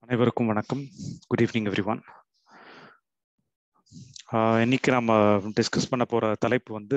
அனைவருக்கும் வணக்கம் good evening every one இன்னைக்கு நம்ம டிஸ்கஸ் பண்ண போற தலைப்பு வந்து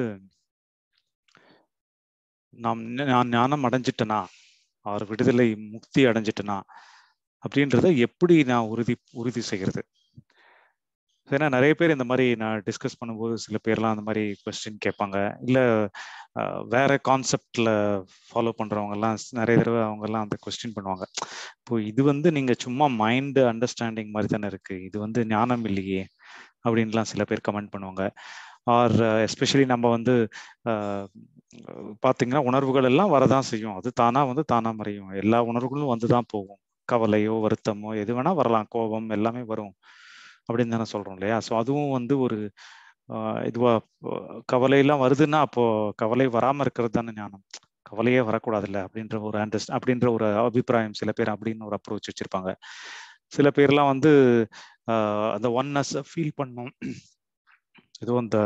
நாம் நான் ஞானம் அடைஞ்சிட்டனா அவர் விடுதலை முக்தி அடைஞ்சிட்டனா அப்படின்றத எப்படி நான் உறுதி உறுதி செய்கிறது ஏன்னா நிறைய பேர் இந்த மாதிரி நான் டிஸ்கஸ் பண்ணும்போது சில பேர்லாம் அந்த மாதிரி கொஸ்டின் கேட்பாங்க இல்லை வேற கான்செப்ட்ல ஃபாலோ பண்றவங்க எல்லாம் நிறைய தடவை அவங்க எல்லாம் அந்த கொஸ்டின் பண்ணுவாங்க இப்போ இது வந்து நீங்க சும்மா மைண்ட் அண்டர்ஸ்டாண்டிங் மாதிரி தானே இருக்கு இது வந்து ஞானம் இல்லையே அப்படின்லாம் சில பேர் கமெண்ட் பண்ணுவாங்க ஆர் எஸ்பெஷலி நம்ம வந்து பார்த்தீங்கன்னா உணர்வுகள் எல்லாம் வரதான் செய்யும் அது தானா வந்து தானா மறையும் எல்லா உணர்வுகளும் வந்து தான் போகும் கவலையோ வருத்தமோ எது வேணா வரலாம் கோபம் எல்லாமே வரும் அப்படின்னு தானே சொல்றோம் இல்லையா ஸோ அதுவும் வந்து ஒரு இதுவா கவலையெல்லாம் வருதுன்னா அப்போ கவலை வராம இருக்கிறது தானே ஞானம் கவலையே வரக்கூடாது இல்லை அப்படின்ற ஒரு அண்டர்ஸ்ட் அப்படின்ற ஒரு அபிப்பிராயம் சில பேர் அப்படின்னு ஒரு அப்ரோச் வச்சிருப்பாங்க சில பேர்லாம் வந்து அந்த ஒன்னஸ் ஃபீல் பண்ணும் ஏதோ அந்த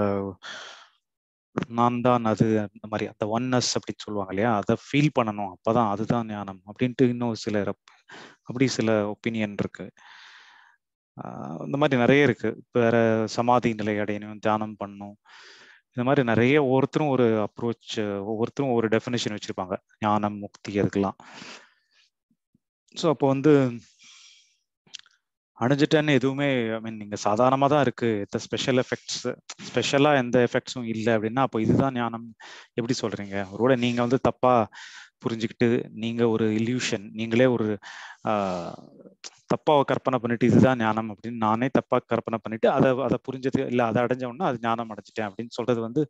நான் தான் அது அந்த மாதிரி அந்த ஒன்னஸ் அப்படின்னு சொல்லுவாங்க இல்லையா அதை ஃபீல் பண்ணணும் அப்பதான் அதுதான் ஞானம் அப்படின்ட்டு இன்னும் சில அப்படி சில ஒப்பீனியன் இருக்கு இந்த மாதிரி நிறைய இருக்கு வேற சமாதி நிலை அடையணும் தியானம் பண்ணணும் இந்த மாதிரி நிறைய ஒவ்வொருத்தரும் ஒரு அப்ரோச் ஒவ்வொருத்தரும் ஒரு டெஃபினேஷன் வச்சிருப்பாங்க ஞானம் முக்தி அதுக்கெல்லாம் ஸோ அப்போ வந்து அணிஞ்சிட்டேன்னு எதுவுமே ஐ மீன் நீங்க சாதாரணமா தான் இருக்கு எந்த ஸ்பெஷல் எஃபெக்ட்ஸ் ஸ்பெஷலா எந்த எஃபெக்ட்ஸும் இல்லை அப்படின்னா அப்போ இதுதான் ஞானம் எப்படி சொல்றீங்க ஒருவேளை நீங்க வந்து தப்பா புரிஞ்சுக்கிட்டு நீங்க ஒரு இல்யூஷன் நீங்களே ஒரு தப்பா கற்பனை பண்ணிட்டு இதுதான் ஞானம் அப்படின்னு நானே தப்பா கற்பனை பண்ணிட்டு அதை அதை புரிஞ்சது இல்லை அதை அடைஞ்ச உடனே அது ஞானம் அடைஞ்சிட்டேன் அப்படின்னு சொல்றது வந்து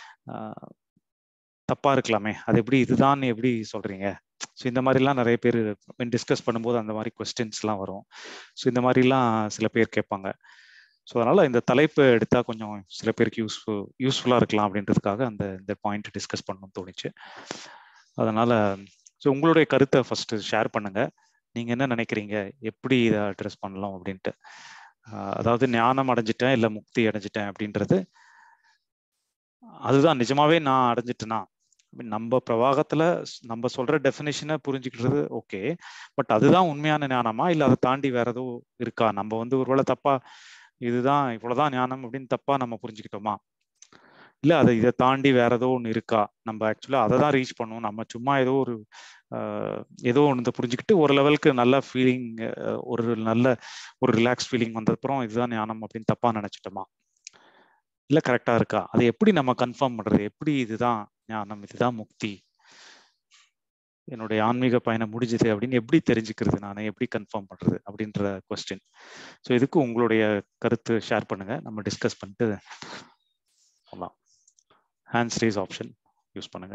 தப்பா இருக்கலாமே அது எப்படி இதுதான் எப்படி சொல்றீங்க ஸோ இந்த மாதிரிலாம் நிறைய பேர் டிஸ்கஸ் பண்ணும்போது அந்த மாதிரி கொஸ்டின்ஸ்லாம் வரும் ஸோ இந்த மாதிரிலாம் சில பேர் கேட்பாங்க ஸோ அதனால இந்த தலைப்பு எடுத்தா கொஞ்சம் சில பேருக்கு யூஸ்ஃபுல் யூஸ்ஃபுல்லா இருக்கலாம் அப்படின்றதுக்காக அந்த இந்த பாயிண்ட் டிஸ்கஸ் பண்ணணும்னு தோணுச்சு அதனால ஸோ உங்களுடைய கருத்தை ஃபர்ஸ்ட் ஷேர் பண்ணுங்க நீங்க என்ன நினைக்கிறீங்க எப்படி இதை அட்ரஸ் பண்ணலாம் அப்படின்ட்டு அதாவது ஞானம் அடைஞ்சிட்டேன் இல்லை முக்தி அடைஞ்சிட்டேன் அப்படின்றது அதுதான் நிஜமாவே நான் அடைஞ்சிட்டேனா நம்ம பிரவாகத்துல நம்ம சொல்ற டெஃபினேஷனை புரிஞ்சுக்கிறது ஓகே பட் அதுதான் உண்மையான ஞானமா இல்ல அதை தாண்டி வேற எதுவும் இருக்கா நம்ம வந்து ஒருவேளை தப்பா இதுதான் இவ்வளவுதான் ஞானம் அப்படின்னு தப்பா நம்ம புரிஞ்சுக்கிட்டோமா இல்ல அதை இதை தாண்டி வேற ஏதோ ஒன்று இருக்கா நம்ம ஆக்சுவலா அதை தான் ரீச் பண்ணுவோம் நம்ம சும்மா ஏதோ ஒரு ஏதோ ஒன்று புரிஞ்சுக்கிட்டு ஒரு லெவலுக்கு நல்ல ஃபீலிங் ஒரு நல்ல ஒரு ரிலாக்ஸ் ஃபீலிங் வந்ததுக்கப்புறம் இதுதான் ஞானம் அப்படின்னு தப்பா நினைச்சிட்டோமா இல்ல கரெக்டா இருக்கா அதை எப்படி நம்ம கன்ஃபார்ம் பண்றது எப்படி இதுதான் ஞானம் இதுதான் முக்தி என்னுடைய ஆன்மீக பயணம் முடிஞ்சது அப்படின்னு எப்படி தெரிஞ்சுக்கிறது நான் எப்படி கன்ஃபார்ம் பண்றது அப்படின்ற கொஸ்டின் ஸோ இதுக்கு உங்களுடைய கருத்து ஷேர் பண்ணுங்க நம்ம டிஸ்கஸ் பண்ணிட்டு போகலாம் ஹேண்ட்ஸ் ரேஸ் ஆப்ஷன் யூஸ் பண்ணுங்க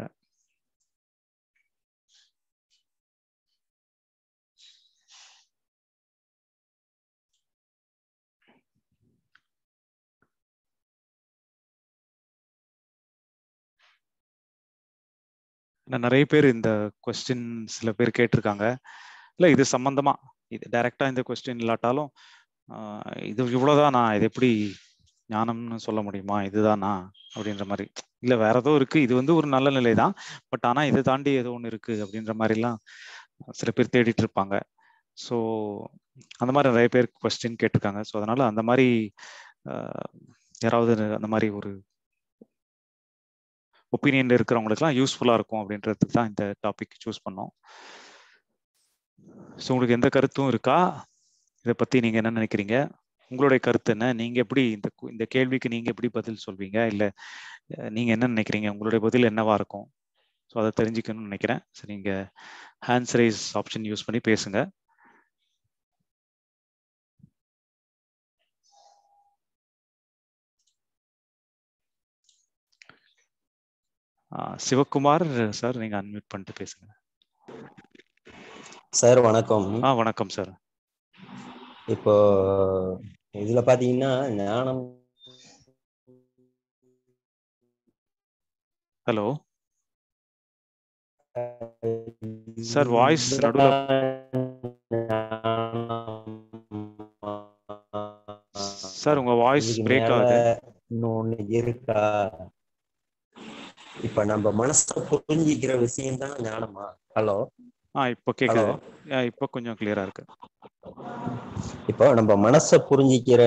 நிறைய பேர் இந்த கொஸ்டின் சில பேர் கேட்டிருக்காங்க இல்லை இது சம்பந்தமா இது டைரக்டா இந்த கொஸ்டின் இல்லாட்டாலும் இது இவ்வளவுதானா இது எப்படி ஞானம்னு சொல்ல முடியுமா இதுதானா அப்படின்ற மாதிரி இல்ல வேற ஏதோ இருக்கு இது வந்து ஒரு நல்ல நிலை தான் பட் ஆனா இதை தாண்டி ஏதோ ஒன்று இருக்கு அப்படின்ற மாதிரிலாம் சில பேர் தேடிட்டு இருப்பாங்க ஸோ அந்த மாதிரி நிறைய பேர் கொஸ்டின் கேட்டிருக்காங்க ஸோ அதனால அந்த மாதிரி யாராவது அந்த மாதிரி ஒரு ஒப்பீனியன் இருக்கிறவங்களுக்குலாம் யூஸ்ஃபுல்லாக இருக்கும் அப்படின்றதுக்கு தான் இந்த டாபிக் சூஸ் பண்ணோம் ஸோ உங்களுக்கு எந்த கருத்தும் இருக்கா இதை பற்றி நீங்கள் என்ன நினைக்கிறீங்க உங்களுடைய கருத்து என்ன நீங்கள் எப்படி இந்த இந்த கேள்விக்கு நீங்கள் எப்படி பதில் சொல்வீங்க இல்லை நீங்கள் என்ன நினைக்கிறீங்க உங்களுடைய பதில் என்னவா இருக்கும் ஸோ அதை தெரிஞ்சுக்கணும்னு நினைக்கிறேன் ஸோ நீங்கள் ஹேண்ட்ஸ் ரைஸ் ஆப்ஷன் யூஸ் பண்ணி பேசுங்க சிவகுமார் சார் நீங்க அன்மியூட் பண்ணிட்டு பேசுங்க சார் வணக்கம் ஆ வணக்கம் சார் இப்போ இதுல பாத்தீங்கன்னா ஞானம் ஹலோ சார் வாய்ஸ் நடுவில் சார் உங்க வாய்ஸ் பிரேக் ஆகுது இன்னொன்னு இருக்கா இப்ப நம்ம மனசை புரிஞ்சிக்கிற விஷயம் தான் ஞானமா ஹலோ ஆ இப்போ கேக்குது இப்போ கொஞ்சம் கிளியரா இருக்கு இப்போ நம்ம மனசை புரிஞ்சிக்கிற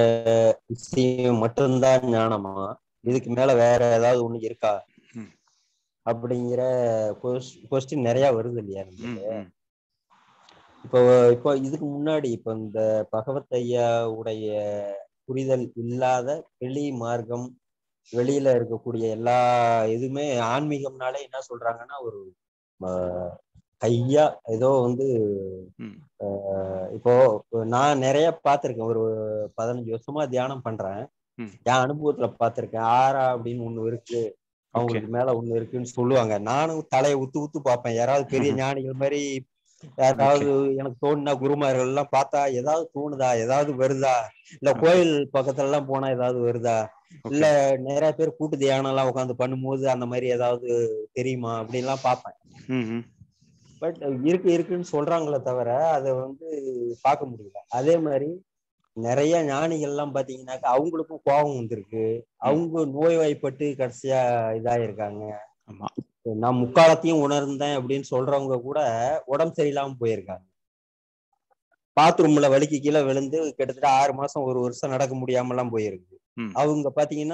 விஷயம் மட்டும்தான் ஞானமா இதுக்கு மேல வேற ஏதாவது ஒண்ணு இருக்கா ம். அப்படிங்கிற கொஸ்டின் நிறைய வருது இல்லையா ம், நமக்கு ம், இப்போ இப்போ இதுக்கு முன்னாடி இப்போ இந்த பகவத் ஐயா உடைய புரிதல் இல்லாத வெளி மார்க்கம் வெளியில இருக்கக்கூடிய எல்லா இதுவுமே ஆன்மீகம்னாலே என்ன சொல்றாங்கன்னா ஒரு ஆஹ், கையா ஏதோ வந்து ம், ஆஹ், இப்போ நான் நிறைய பார்த்திருக்கேன் ஒரு பதினஞ்சு வருஷமா தியானம் பண்றேன் ம். என் அனுபவத்துல பார்த்திருக்கேன் ஆரா அப்படின்னு ஒண்ணு இருக்கு அவங்களுக்கு மேல ஒண்ணு இருக்குன்னு சொல்லுவாங்க நானும் தலையை உத்து உத்து பார்ப்பேன் யாராவது பெரிய ஞானிகள் மாதிரி யாராவது எனக்கு தோணுனா குருமார்கள் எல்லாம் பார்த்தா ஏதாவது தோணுதா ஏதாவது வருதா இல்ல Okay. கோயில் பக்கத்துல எல்லாம் போனா ஏதாவது வருதா ஓகே இல்ல நிறைய பேர் கூட்டு தியானம் எல்லாம் உட்காந்து பண்ணும்போது அந்த மாதிரி ஏதாவது தெரியுமா அப்படின்லாம் பார்ப்பேன் ம், ம், பட் இருக்கு இருக்குன்னு சொல்றாங்களே தவிர அதை வந்து பார்க்க முடியல அதே மாதிரி நிறைய ஞானிகள் எல்லாம் பாத்தீங்கன்னாக்கா அவங்களுக்கும் கோபம் வந்திருக்கு அவங்க நோய்வாய்ப்பட்டு கடைசியா இதாயிருக்காங்க ஆமா நான் முக்காலத்தையும் உணர்ந்தேன் அப்படின்னு சொல்றவங்க கூட உடம்பு சரியில்லாம போயிருக்காங்க பாத்ரூம்ல வலிக்கு கீழே விழுந்து கிட்டத்தட்ட ஆறு மாசம் ஒரு வருஷம் நடக்க முடியாம எல்லாம் போயிருக்கு ம். அவங்க பாத்தீங்கன்னா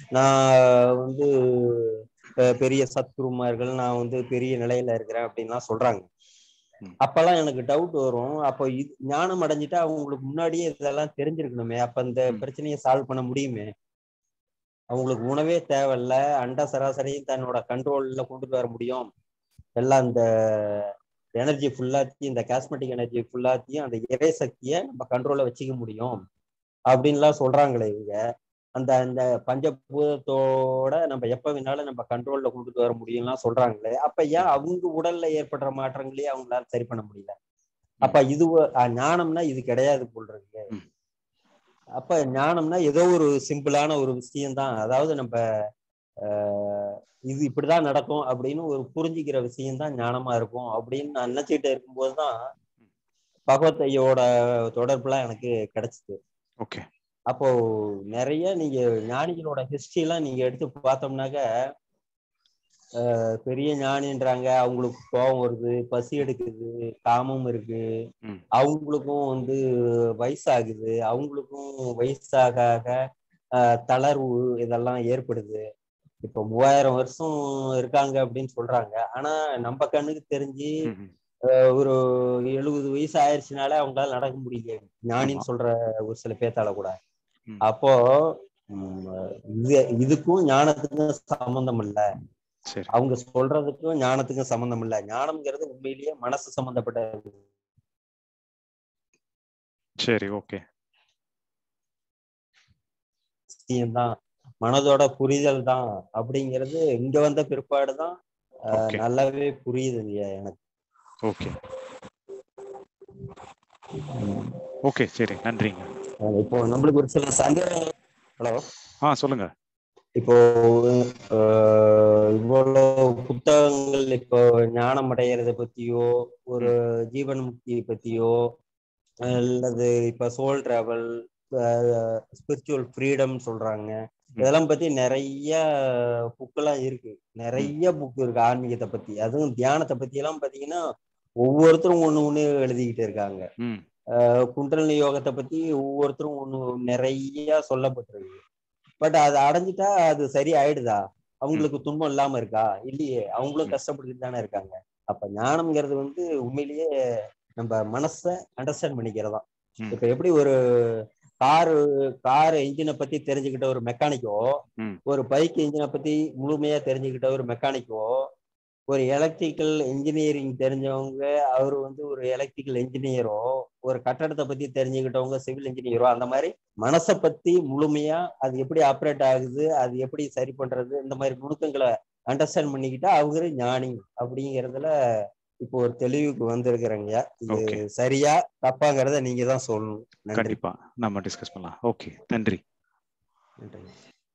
நான் வந்து அஹ், பெரிய சத்குருமார்கள் நான் வந்து பெரிய நிலையில இருக்கிறேன் அப்படின்லாம் சொல்றாங்க ம். அப்பெல்லாம் எனக்கு டவுட் வரும் அப்போ இது ஞானம் அடைஞ்சிட்டா அவங்களுக்கு முன்னாடியே இதெல்லாம் தெரிஞ்சிருக்கணுமே அப்ப இந்த ம். பிரச்சனையை சால்வ் பண்ண முடியுமே அவங்களுக்கு உணவே தேவையில்ல அண்ட சராசரியும் தன்னோட கண்ட்ரோல்ல கொண்டுட்டு வர முடியும் எல்லாம் இந்த எனர்ஜி ஃபுல்லாத்தையும் இந்த காஸ்மெட்டிக் எனர்ஜி ஃபுல்லாத்தையும் அந்த இறை சக்தியை நம்ம கண்ட்ரோல்ல வச்சுக்க முடியும் அப்படின்லாம் சொல்றாங்களே இவங்க அந்த அந்த பஞ்சபூதத்தோட நம்ம எப்ப வேணாலும் நம்ம கண்ட்ரோல்ல கொண்டுட்டு வர முடியும்லாம் சொல்றாங்களே அப்ப ஏன் அவங்க உடல்ல ஏற்படுற மாற்றங்களே அவங்களால சரி பண்ண முடியல அப்ப இது அஹ், ஞானம்னா இது கிடையாது போல் இருக்கு ம். அப்ப ஞானம்னா ஏதோ ஒரு சிம்பிளான ஒரு விஷயம்தான் அதாவது நம்ம ஆஹ், இது இப்படிதான் நடக்கும் அப்படின்னு ஒரு புரிஞ்சுக்கிற விஷயம்தான் ஞானமா இருக்கும் அப்படின்னு நான் நினைச்சிட்டு இருக்கும்போது தான் பகவத் ஐயோட தொடர்புலாம் எனக்கு கிடைச்சிது ஓகே அப்போ நிறைய நீங்க ஞானிகளோட ஹிஸ்டரி எல்லாம் நீங்க எடுத்து பார்த்தோம்னாக்க ஆஹ், பெரிய ஞானின்றாங்க அவங்களுக்கு கோபம் வருது பசி எடுக்குது காமம் இருக்கு ம். அவங்களுக்கும் வந்து வயசாகுது அவங்களுக்கும் வயசாக ஆக, ஆஹ், தளர்வு இதெல்லாம் ஏற்படுது இப்போ மூவாயிரம் வருஷம் இருக்காங்க அப்படின்னு சொல்றாங்க ஆனா நம்ம கண்ணுக்கு தெரிஞ்சு ம், ம். ஆஹ், ஒரு எழுபது வயசு ஆயிடுச்சுனாலே அவங்களால நடக்க முடியல ஞானின்னு ஆமா. சொல்ற ஒரு சில பேத்தால கூட ம். அப்போ ம், இது இதுக்கும் ஞானத்துக்கும் சம்பந்தம் இல்ல சரி அவங்க சொல்றதுக்கும் ஞானத்துக்கும் சம்பந்தம் இல்ல ஞானம்ங்கிறது உண்மையிலேயே மனசு சம்பந்தப்பட்ட சரி ஓகே விஷயம்தான் மனதோட புரிதல் தான் அப்படிங்கிறது இங்க வந்த பிற்பாடு தான் Okay. நல்லாவே புரியுது இல்லையா எனக்கு ஓகே ஓகே சரி நன்றிங்க அஹ் இப்போ நம்மளுக்கு ஒரு சில சந்தேகம் ஹலோ ஆ சொல்லுங்க இப்போ அஹ், இவ்வளவு புத்தகங்கள் இப்போ ஞானம் அடையிறத பத்தியோ ஒரு ஜீவன் முக்தியை பத்தியோ அல்லது இப்ப சோல் டிராவல் ஸ்பிரிச்சுவல் ஃப்ரீடம் சொல்றாங்க இதெல்லாம் பத்தி நிறைய புக்கெல்லாம் இருக்கு நிறைய புக் இருக்கு ஆன்மீகத்தை பத்தி அதுவும் தியானத்தை பத்தி எல்லாம் பாத்தீங்கன்னா ஒவ்வொருத்தரும் ஒண்ணு ஒண்ணு எழுதிக்கிட்டு இருக்காங்க ம் அஹ் குண்டலினி யோகத்தை பத்தி ஒவ்வொருத்தரும் ஒண்ணு நிறைய சொல்லப்பட்டிருக்கு பட் அது அடைஞ்சிட்டா அது சரி ஆயிடுதா அவங்களுக்கு துன்பம் இல்லாம இருக்கா இல்லையே அவங்களும் கஷ்டப்பட்டுட்டு தானே இருக்காங்க அப்ப ஞானம்ங்கிறது வந்து உண்மையிலேயே நம்ம மனசை அண்டர்ஸ்டாண்ட் பண்ணிக்கிறதா ம். இப்ப எப்படி ஒரு காரு கார் இன்ஜினை பத்தி தெரிஞ்சுக்கிட்ட ஒரு மெக்கானிக்கோ ம். ஒரு பைக் இன்ஜினை பத்தி முழுமையா தெரிஞ்சுக்கிட்ட ஒரு மெக்கானிக்கோ ஒரு எலக்ட்ரிக்கல் இன்ஜினியரிங் தெரிஞ்சவங்க அவர் வந்து ஒரு எலக்ட்ரிக்கல் இன்ஜினியரோ ஒரு கட்டடத்தை பத்தி தெரிஞ்சுக்கிட்டவங்க சிவில் இன்ஜினியரோ அந்த மாதிரி மனசை பத்தி முழுமையா அது எப்படி ஆப்ரேட் ஆகுது அது எப்படி சரி பண்றது இந்த மாதிரி நுணுக்கங்களை அண்டர்ஸ்டாண்ட் பண்ணிக்கிட்டா அவரு ஞானி அப்படிங்கறதுல இப்போ ஒரு தெளிவுக்கு வந்திருக்கிறேங்க இது Okay. சரியா தப்பாங்கிறத நீங்க தான் சொல்லணும் நன்றி கண்டிப்பா நம்ம டிஸ்கஸ் பண்ணலாம் ஓகே நன்றி நன்றி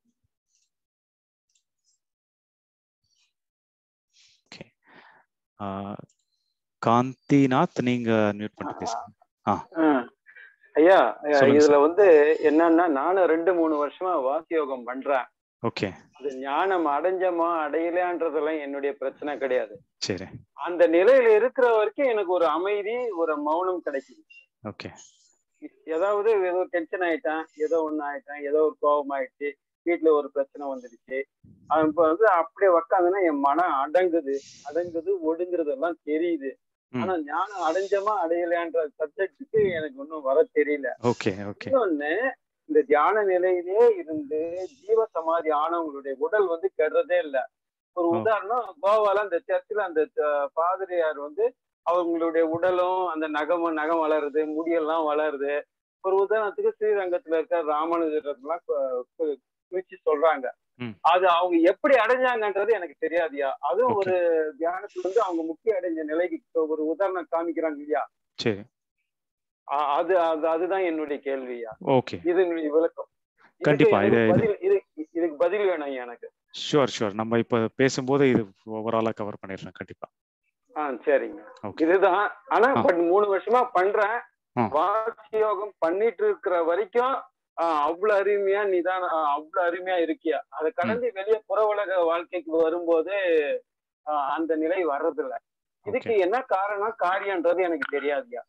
ஆ, காந்திநாத் நீங்க மியூட் பண்ணி பேசுங்க ஆ. ஐயா ஐயா, சொல்லுங்க இதுல சார். வந்து என்னன்னா நானும் ரெண்டு மூணு வருஷமா வாசி யோகம் பண்றேன் ஓகே அது ஞானம் அடைஞ்சமா அடையலையான்றதெல்லாம் என்னுடைய பிரச்சனை கிடையாது சரி அந்த நிலையில இருக்கிற வரைக்கும் எனக்கு ஒரு அமைதி ஒரு மௌனம் கிடைக்குது ஓகே ஏதாவது ஏதோ டென்ஷன் ஆயிட்டான் ஏதோ ஒண்ணு ஆயிட்டான் ஏதோ ஒரு கோபம் ஆயிடுச்சு வீட்டுல ஒரு பிரச்சனை வந்துடுச்சு அவன் இப்ப வந்து அப்படியே உக்காந்துன்னா என் மனம் அடங்குது அடங்குது ஒடுங்குறதெல்லாம் தெரியுது ம். ஆனா ஞானம் அடைஞ்சமா அடையலையான்ற சப்ஜெக்டுக்கு எனக்கு ஒன்றும் வர தெரியல ஓகே ஓகே இன்னொன்னு இந்த தியான நிலையிலே இருந்து ஜீவ சமாதி ஆனவங்களுடைய உடல் வந்து கெடுறதே இல்ல ஒரு ஓ. உதாரணம் கோவால அந்த சர்ச்சில் அந்த ச- பாதிரியார் வந்து அவங்களுடைய உடலும் அந்த நகமும் நகம் வளருது முடியெல்லாம் வளருது ஒரு உதாரணத்துக்கு ஸ்ரீரங்கத்துல இருக்க ராமானுஜர்லாம் குறிச்சு சொல்றாங்க ம். அது அவங்க எப்படி அடைஞ்சாங்கன்றது எனக்கு தெரியாதுயா அதுவும் Okay. ஒரு தியானத்துல வந்து அவங்க முக்கிய அடைஞ்ச நிலைக்கு இப்ப ஒரு உதாரணம் காமிக்கிறாங்க இல்லையா சரி அ- அது அது அதுதான் என்னுடைய கேள்வியா ஓகே இது என்னுடைய விளக்கம் இதுக்கு கண்டிப்பா, எனக்கு இது- பதில் இது இதுக்கு பதில் வேணும் ஐயா எனக்கு ஷுவர் ஷுவர் நம்ம இப்ப பேசும்போது இது ஓவராலா கவர் பண்ணிடுறேன் கண்டிப்பா ஆ சரிங்க ஓகே இதுதான் ஆனா ஆ. பட் மூணு வருஷமா பண்றேன் ஆ. வாசி யோகம் பண்ணிட்டு இருக்கிற வரைக்கும் ஆ, அவ்வளவு அருமையா நிதான ஆ, அவ்வளவு அருமையா இருக்கியா அதை கடந்து வெளியே புற உலக வாழ்க்கைக்கு வரும்போது ஆ, அந்த நிலை வர்றதில்ல இதுக்கு ஓகே என்ன காரணம் காரியம்ன்றது எனக்கு தெரியாதுயா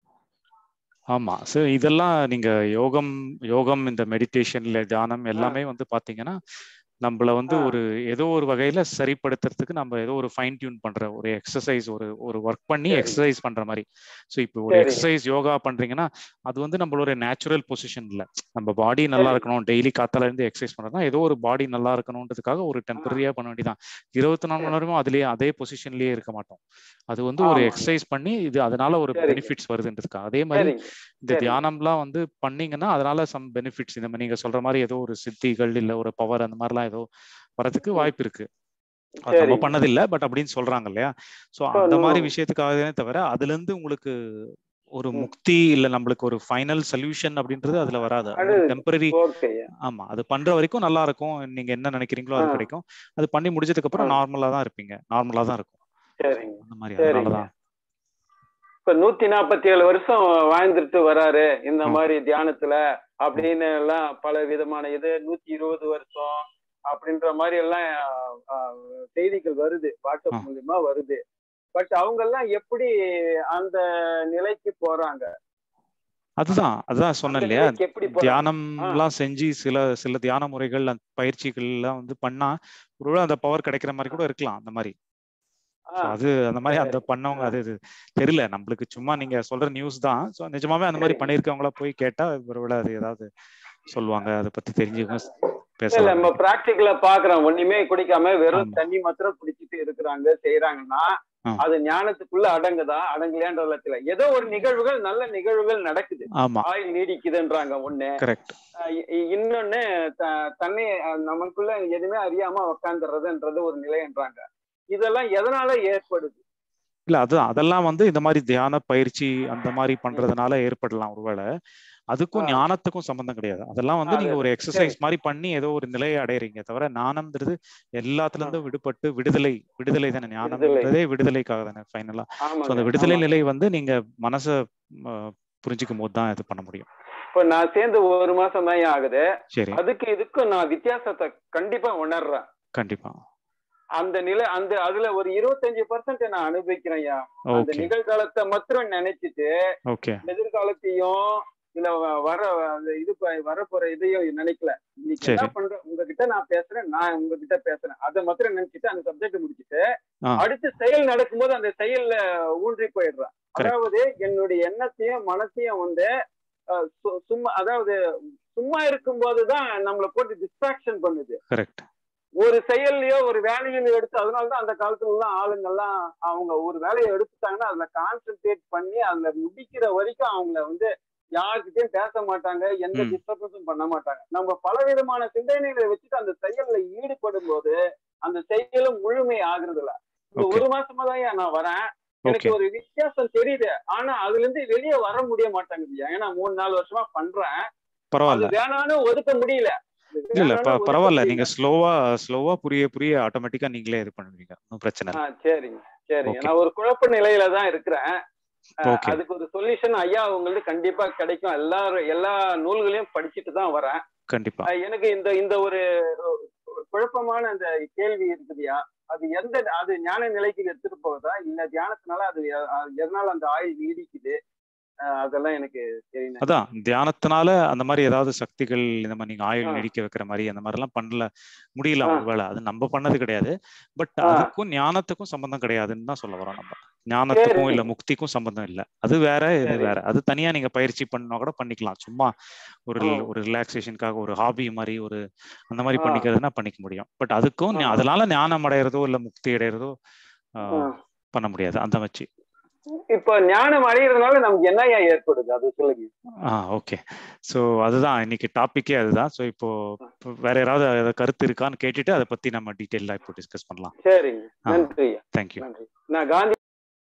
ஆமா சோ இதெல்லாம் நீங்க யோகம் யோகம் இந்த மெடிடேஷன் இல்ல தியானம் எல்லாமே வந்து பாத்தீங்கன்னா நம்மள வந்து ஆ. ஒரு ஏதோ ஒரு வகையில சரிப்படுத்துறதுக்கு நம்ம ஏதோ ஒரு ஃபைன் டியூன் பண்ற ஒரு எக்ஸசைஸ் ஒரு ஒரு ஒர்க் பண்ணி சரி. எக்ஸசைஸ் பண்ற மாதிரி ஸோ இப்போ ஒரு சரி. எக்ஸசைஸ் யோகா பண்றீங்கன்னா அது வந்து நம்மளோட நேச்சுரல் பொசிஷன் இல்ல நம்ம பாடி நல்லா சரி. இருக்கணும் டெய்லி காத்தால இருந்து எக்ஸசைஸ் பண்றதுனா ஏதோ ஒரு பாடி நல்லா இருக்கணுன்றதுக்காக ஒரு டெம்பரரியா பண்ண வேண்டியதான் இருபத்தி நாலு மணி நேரமும் அதுலயே அதே பொசிஷன்லயே இருக்க மாட்டோம் அது வந்து ஒரு ஆமா. எக்ஸசைஸ் பண்ணி இது அதனால ஒரு சரிங்க. பெனிஃபிட்ஸ் வருதுன்றதுக்காக அதே மாதிரி சரிங்க இந்த சரி. தியானம்லாம் வந்து பண்ணீங்கன்னா அதனால சம் பெனிஃபிட்ஸ் இந்த மாதிரி நீங்க சொல்ற மாதிரி ஏதோ ஒரு சித்திகள் இல்ல ஒரு பவர் அந்த மாதிரிலாம் ஏதோ வரதுக்கு ம். வாய்ப்பு இருக்கு அது நம்ம சரிங்க. பண்ணதில்ல பட் அப்படின்னு சொல்றாங்க இல்லையா சோ இப்போ அந்த மாதிரி இன்னும் விஷயத்துக்காகவே தவிர அதுல இருந்து உங்களுக்கு ஒரு ம். முக்தி இல்ல நம்மளுக்கு ஒரு ஃபைனல் சொல்யூஷன் அப்படின்றது அதுல வராது அது அது டெம்பரரி ஓகே ஆமா அது பண்ற வரைக்கும் நல்லா இருக்கும் நீங்க என்ன நினைக்கிறீங்களோ அது ஆ. கிடைக்கும் அது பண்ணி முடிஞ்சதுக்கு அப்புறம் ஆ. நார்மலா தான் இருப்பீங்க நார்மலா தான் இருக்கும் சரிங்க அந்த மாதிரி சரிங்க அதனாலதான் இப்ப நூத்தி நாற்பத்தி ஏழு வருஷம் வாழ்ந்துட்டு வராரு இந்த ம். மாதிரி தியானத்துல அப்படின்னு எல்லாம் பல விதமான இது நூத்தி இருபது வருஷம் அப்படின்ற மாதிரி எல்லாம் ஆ, செய்திகள் வருது ஆ. வாட்ஸ்அப் மூலியமா வருது பட் அவங்க எல்லாம் எப்படி அந்த நிலைக்கு போறாங்க அதுதான் அதுதான் அந்த சொன்னேன் இல்லையா நிலைக்கு எப்படி போறாங்க ஆ, தியானம்லாம் செஞ்சு சில சில தியான முறைகள் அந்த பயிற்சிகள் எல்லாம் வந்து பண்ணா ஒருவேளை அந்த பவர் கிடைக்கிற மாதிரி கூட இருக்கலாம் அந்த மாதிரி ஆ, So அது அந்த மாதிரி அந்த சரி பண்ணவங்க ஆ, அது இது தெரியல நம்மளுக்கு சும்மா நீங்க சொல்ற நியூஸ் தான் ஸோ நிஜமாவே அந்த மாதிரி சரிங்க பண்ணியிருக்கவங்களா போய் கேட்டா ஒருவேளை அது ஏதாவது சொல்லுவாங்க அதை பத்தி தெரிஞ்சுக்கங்க இல்ல பேசலாம் நம்ம நினைக்கிறேன் பிராக்டிக்கலா பாக்குறோம் ஒண்ணுமே குடிக்காம வெறும் ஆமா தண்ணி மாத்திரம் குடிச்சிட்டு இருக்கிறாங்க செய்யறாங்கன்னா ஆ அது ஞானத்துக்குள்ள அடங்குதா அடங்கலையான்ற இல்ல ஏதோ ஒரு நிகழ்வுகள் நல்ல நிகழ்வுகள் நடக்குது ஆமா ஆயுள் நீடிக்குதுன்றாங்க ஒண்ணு கரெக்ட் அஹ் இ- இ- இன்னொன்னு த- தன்னை அஹ் நமக்குள்ள எதுவுமே அறியாம உக்காந்துறதுன்றது ஒரு நிலைன்றாங்க இதெல்லாம் எதனால ஏற்படுது இல்ல அது அதெல்லாம் வந்து இந்த மாதிரி தியான பயிற்சி அந்த மாதிரி பண்றதுனால ஏற்படலாம் ஒருவேளை அதுக்கும் ஆ. ஞானத்துக்கும் சம்பந்தம் கிடையாது அதெல்லாம் வந்து நீங்க அது- ஒரு சரி. எக்ஸசைஸ் மாதிரி பண்ணி ஏதோ ஒரு நிலையை அடையறீங்க தவிர ஞானம்ன்றது எல்லாத்துல இருந்தும் விடுபட்டு விடுதலை விடுதலை தானே ஞானம்ன்றதே விடுதலைக்காக தானே ஃபைனலா ஸோ அந்த ஆமாங்க விடுதலை ஆமாங்க. நிலை வந்து நீங்க மனசை ம, புரிஞ்சுக்கும் போது தான் இது பண்ண முடியும் இப்ப நான் சேர்ந்து ஒரு மாசம் தான் ஆகுது சரி அதுக்கு இதுக்கும் நான் வித்தியாசத்தை கண்டிப்பா உணர்றேன் கண்டிப்பா அந்த நிலை அந்த அதுல ஒரு இருபத்தஞ்சு பர்சன்ட் நான் அனுபவிக்கிறேன்யா அந்த ஓகே நிகழ்காலத்தை மாத்திரம் நினைச்சிட்டு ஓகே எதிர்காலத்தையும் இல்ல வ- வர அந்த இது ப- வரப்போற இதையும் நினைக்கல இன்னைக்கு என்ன சரி. பண்றேன் உங்ககிட்ட நான் பேசுறேன் நான் உங்ககிட்ட பேசுறேன் அதை மாத்திரம் நினைச்சிட்டு அந்த சப்ஜெக்ட் முடிச்சிட்டு ஆ. அடுத்து செயல் நடக்கும்போது அந்த செயல்ல ஊன்றி போயிடுறேன் Correct. அதாவது என்னுடைய எண்ணத்தையும் மனசையும் வந்து அஹ், சு- சும்மா அதாவது சும்மா இருக்கும்போதுதான் நம்மளை போட்டு டிஸ்ட்ராக்ஷன் பண்ணுது கரெக்ட் ஒரு செயல்லையோ ஒரு வேலையிலயோ எடுத்து அதனாலதான் அந்த காலத்துல எல்லாம் ஆளுங்கெல்லாம் அவங்க ஒரு வேலையை எடுத்துட்டாங்கன்னா அதுல கான்சென்ட்ரேட் பண்ணி அதுல முடிக்கிற வரைக்கும் அவங்கள வந்து யாருக்கிட்டையும் பேச மாட்டாங்க எந்த ம். டிஸ்டர்பன்ஸும் பண்ண மாட்டாங்க நம்ம பலவிதமான சிந்தனைகளை வச்சுட்டு அந்த செயல்ல ஈடுபடும் போது அந்த செயலும் முழுமை ஆகுறது இல்ல இந்த Okay. ஒரு மாசமா தான் நான் வரேன் எனக்கு ஓகே ஒரு வித்தியாசம் தெரியுது ஆனா அதுல இருந்து வெளியே வர முடிய மாட்டேங்குது ஏன்னா மூணு நாலு வருஷமா பண்றேன் அது பரவாயில்ல வேணான்னு ஒதுக்க முடியல அது இல்ல இல்ல வேணான்னு ப- ஒதுக்க பரவாயில்ல முடியல. நீங்க ஸ்லோவா ஸ்லோவா புரிய புரிய ஆட்டோமேட்டிக்கா நீங்களே இது பண்ணுவீங்க ஒன்றும் பிரச்சனை ஆ இல்லை சரிங்க சரிங்க Okay. நான் ஒரு குழப்ப நிலையில தான் இருக்கிறேன் அஹ் ஓகே அதுக்கு ஒரு சொல்யூஷன் ஐயா உங்களுக்கு கண்டிப்பா கிடைக்கும் எல்லாரும் எல்லா நூல்களையும் படிச்சுட்டு தான் வரேன் கண்டிப்பா அஹ் எனக்கு இந்த இந்த ஒரு ஒரு குழப்பமான அந்த கேள்வி இருக்குதுயா அது எந்த அது ஞான நிலைக்கு எடுத்துட்டு போகுதா இல்ல தியானத்தினால அது எ- அது எதனால அந்த ஆயுள் நீடிக்குது அஹ் அதெல்லாம் எனக்கு தெரியல அதான் தியானத்தினால அந்த மாதிரி ஏதாவது சக்திகள் இந்த மாதிரி நீங்க ஆயுள் ஆ. நீடிக்க வைக்கிற மாதிரி அந்த மாதிரி எல்லாம் பண்ணல முடியல ஆ. ஒருவேளை அது நம்ம பண்ணது கிடையாது பட் ஆ. அதுக்கும் ஞானத்துக்கும் சம்பந்தம் கிடையாதுன்னு தான் சொல்ல வரோம் நம்ம ஞானத்துக்கும் இல்ல சரி. முக்திக்கும் சம்பந்தம் இல்ல அது வேற இது சரி. வேற அது தனியா நீங்க பயிற்சி பண்ணா கூட பண்ணிக்கலாம் சும்மா ஒரு ஓ. ஒரு ரிலாக்ஸேஷனுக்காக ஒரு ஹாபி மாதிரி ஒரு அந்த மாதிரி ஆ. பண்ணிக்கிறதுனா பண்ணிக்க முடியும் பட் அதுக்கும் ஞா- ஆ. அதனால ஞானம் அடையிறதோ இல்ல முக்தி அடையிறதோ ஆ, ஆ. பண்ண முடியாது அந்த வச்சு இப்ப ஞானம் அடைகிறதுனால நமக்கு என்னையா ஏற்படுது அது சொல்லுங்க ஆ ஓகே ஸோ அதுதான் இன்னைக்கு டாபிக்கே அதுதான் ஸோ இப்போ இப்போ வேற யாராவது ஏதாவது கருத்து இருக்கான்னு கேட்டுட்டு அதை பத்தி நம்ம டீட்டெயிலாக இப்போ டிஸ்கஸ் பண்ணலாம் சரிங்க ஆ. நன்றி தேங்க்யூ நன்றி நான் காந்தி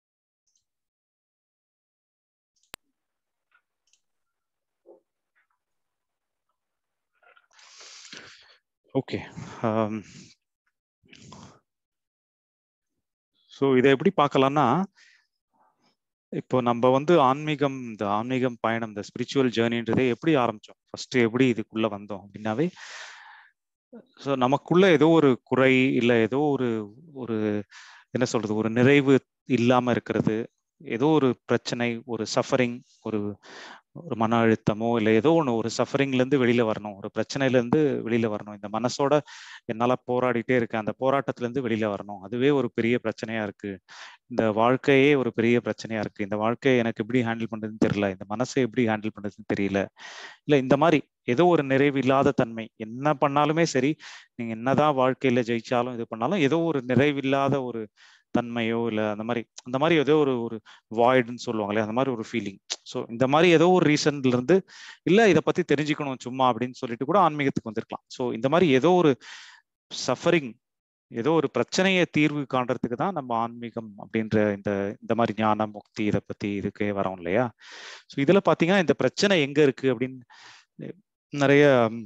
ஓகே ஸோ இதை எப்படி பார்க்கலாம்னா இப்போ நம்ம வந்து ஆன்மீகம் இந்த ஆன்மீகம் பயணம் இந்த ஸ்பிரிச்சுவல் ஜேர்னின்றதை எப்படி ஆரம்பிச்சோம் ஃபர்ஸ்ட் எப்படி இதுக்குள்ள வந்தோம் அப்படின்னாவே ஸோ நமக்குள்ள ஏதோ ஒரு குறை இல்லை ஏதோ ஒரு ஒரு என்ன சொல்றது ஒரு நிறைவு இல்லாம இருக்கிறது ஏதோ ஒரு பிரச்சனை ஒரு சஃபரிங் ஒரு ஒரு மன அழுத்தமோ இல்லை ஏதோ ஒன்று ஒரு சஃபரிங்ல இருந்து வெளியில வரணும் ஒரு பிரச்சனையில இருந்து வெளியில வரணும் இந்த மனசோட என்னால போராடிட்டே இருக்கேன் அந்த போராட்டத்துல இருந்து வெளியில வரணும் அதுவே ஒரு பெரிய பிரச்சனையா இருக்கு இந்த வாழ்க்கையே ஒரு பெரிய பிரச்சனையா இருக்கு இந்த வாழ்க்கையை எனக்கு எப்படி ஹேண்டில் பண்றதுன்னு தெரியல இந்த மனசை எப்படி ஹேண்டில் பண்றதுன்னு தெரியல இல்ல இந்த மாதிரி ஏதோ ஒரு நிறைவு இல்லாத தன்மை என்ன பண்ணாலுமே சரி நீங்க என்னதான் வாழ்க்கையில ஜெயிச்சாலும் இது பண்ணாலும் ஏதோ ஒரு நிறைவில்லாத ஒரு தன்மையோ இல்ல அந்த மாதிரி அந்த மாதிரி ஏதோ ஒரு ஒரு வாய்டுன்னு சொல்லுவாங்களே அந்த மாதிரி ஒரு ஃபீலிங் ஸோ இந்த மாதிரி ஏதோ ஒரு ரீசன்ல இருந்து இல்ல இதை பத்தி தெரிஞ்சுக்கணும் சும்மா அப்படின்னு சொல்லிட்டு கூட ஆன்மீகத்துக்கு வந்திருக்கலாம் ஸோ இந்த மாதிரி ஏதோ ஒரு சஃபரிங் ஏதோ ஒரு பிரச்சனையை தீர்வு காண்றதுக்கு தான் நம்ம ஆன்மீகம் அப்படின்ற இந்த இந்த மாதிரி ஞானம் முக்தி இதை பத்தி இதுக்கே வரோம் இல்லையா ஸோ இதுல பாத்தீங்கன்னா இந்த பிரச்சனை எங்க இருக்கு அப்படின்னு நிறைய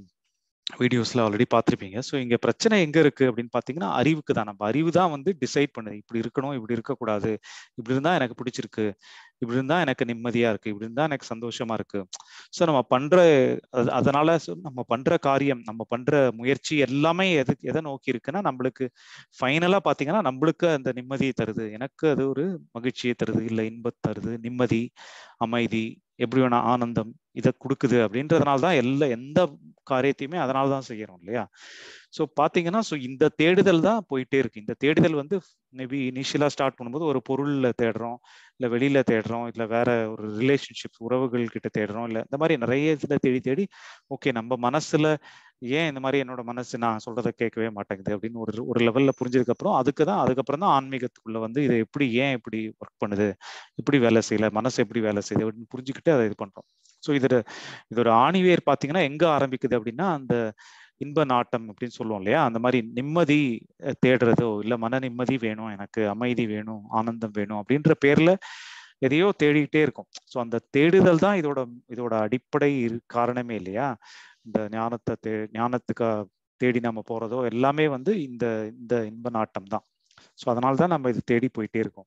வீடியோஸ்ல ஆல்ரெடி பார்த்துருப்பீங்க ஸோ இங்க பிரச்சனை எங்க இருக்கு அப்படின்னு பாத்தீங்கன்னா அறிவுக்கு தான் நம்ம அறிவு தான் வந்து டிசைட் பண்ணுது இப்படி இருக்கணும் இப்படி இருக்கக்கூடாது இப்படி இருந்தா எனக்கு பிடிச்சிருக்கு இப்படி இருந்தா எனக்கு நிம்மதியா இருக்கு இப்படி இருந்தா எனக்கு சந்தோஷமா இருக்கு ஸோ நம்ம பண்ற அது- அதனால so நம்ம பண்ற காரியம் நம்ம பண்ற முயற்சி எல்லாமே எது எதை நோக்கி இருக்குன்னா நம்மளுக்கு ஃபைனலா பாத்தீங்கன்னா நம்மளுக்கு அந்த நிம்மதியை தருது எனக்கு அது ஒரு மகிழ்ச்சியை தருது இல்லை இன்பத்தை தருது நிம்மதி அமைதி எப்படி வேணா ஆனந்தம் இதை கொடுக்குது அப்படின்றதுனால தான் எல்லா எந்த காரியத்தையுமே அதனால தான் செய்யறோம் இல்லையா ஸோ பார்த்தீங்கன்னா ஸோ இந்த தேடுதல் தான் போயிட்டே இருக்கு இந்த தேடுதல் வந்து மேபி இனிஷியலாக ஸ்டார்ட் பண்ணும்போது ஒரு பொருள்ல தேடுறோம் இல்லை வெளியில தேடுறோம் இல்லை வேற ஒரு ரிலேஷன்ஷிப் உறவுகள் கிட்ட தேடுறோம் இல்லை இந்த மாதிரி நிறைய இதுல தேடி தேடி ஓகே நம்ம மனசுல ஏன் இந்த மாதிரி என்னோட மனசு நான் சொல்றதை கேட்கவே மாட்டேங்குது அப்படின்னு ஒரு ஒரு லெவல்ல புரிஞ்சதுக்கு அப்புறம் அதுக்கு தான் அதுக்கப்புறம் தான் ஆன்மீகத்துக்குள்ள வந்து இதை எப்படி ஏன் இப்படி ஒர்க் பண்ணுது இப்படி வேலை செய்யல மனசு எப்படி வேலை செய்யுது அப்படின்னு புரிஞ்சுக்கிட்டு அதை இது பண்றோம் ஸோ இதோட இதோட ஆணிவேர் பார்த்தீங்கன்னா எங்க ஆரம்பிக்குது அப்படின்னா அந்த இன்ப நாட்டம் அப்படின்னு சொல்லுவோம் இல்லையா அந்த மாதிரி நிம்மதி அஹ், தேடுறதோ இல்ல மன நிம்மதி வேணும் எனக்கு அமைதி வேணும் ஆனந்தம் வேணும் அப்படின்ற பேர்ல எதையோ தேடிக்கிட்டே இருக்கும் ஸோ அந்த தேடுதல் தான் இதோட இதோட அடிப்படை இரு- காரணமே இல்லையா இந்த ஞானத்தை தே ஞானத்துக்கு தேடி நம்ம போறதோ எல்லாமே வந்து இந்த இந்த இன்ப நாட்டம் தான் ஸோ அதனால தான் நம்ம இது தேடி போயிட்டே இருக்கோம்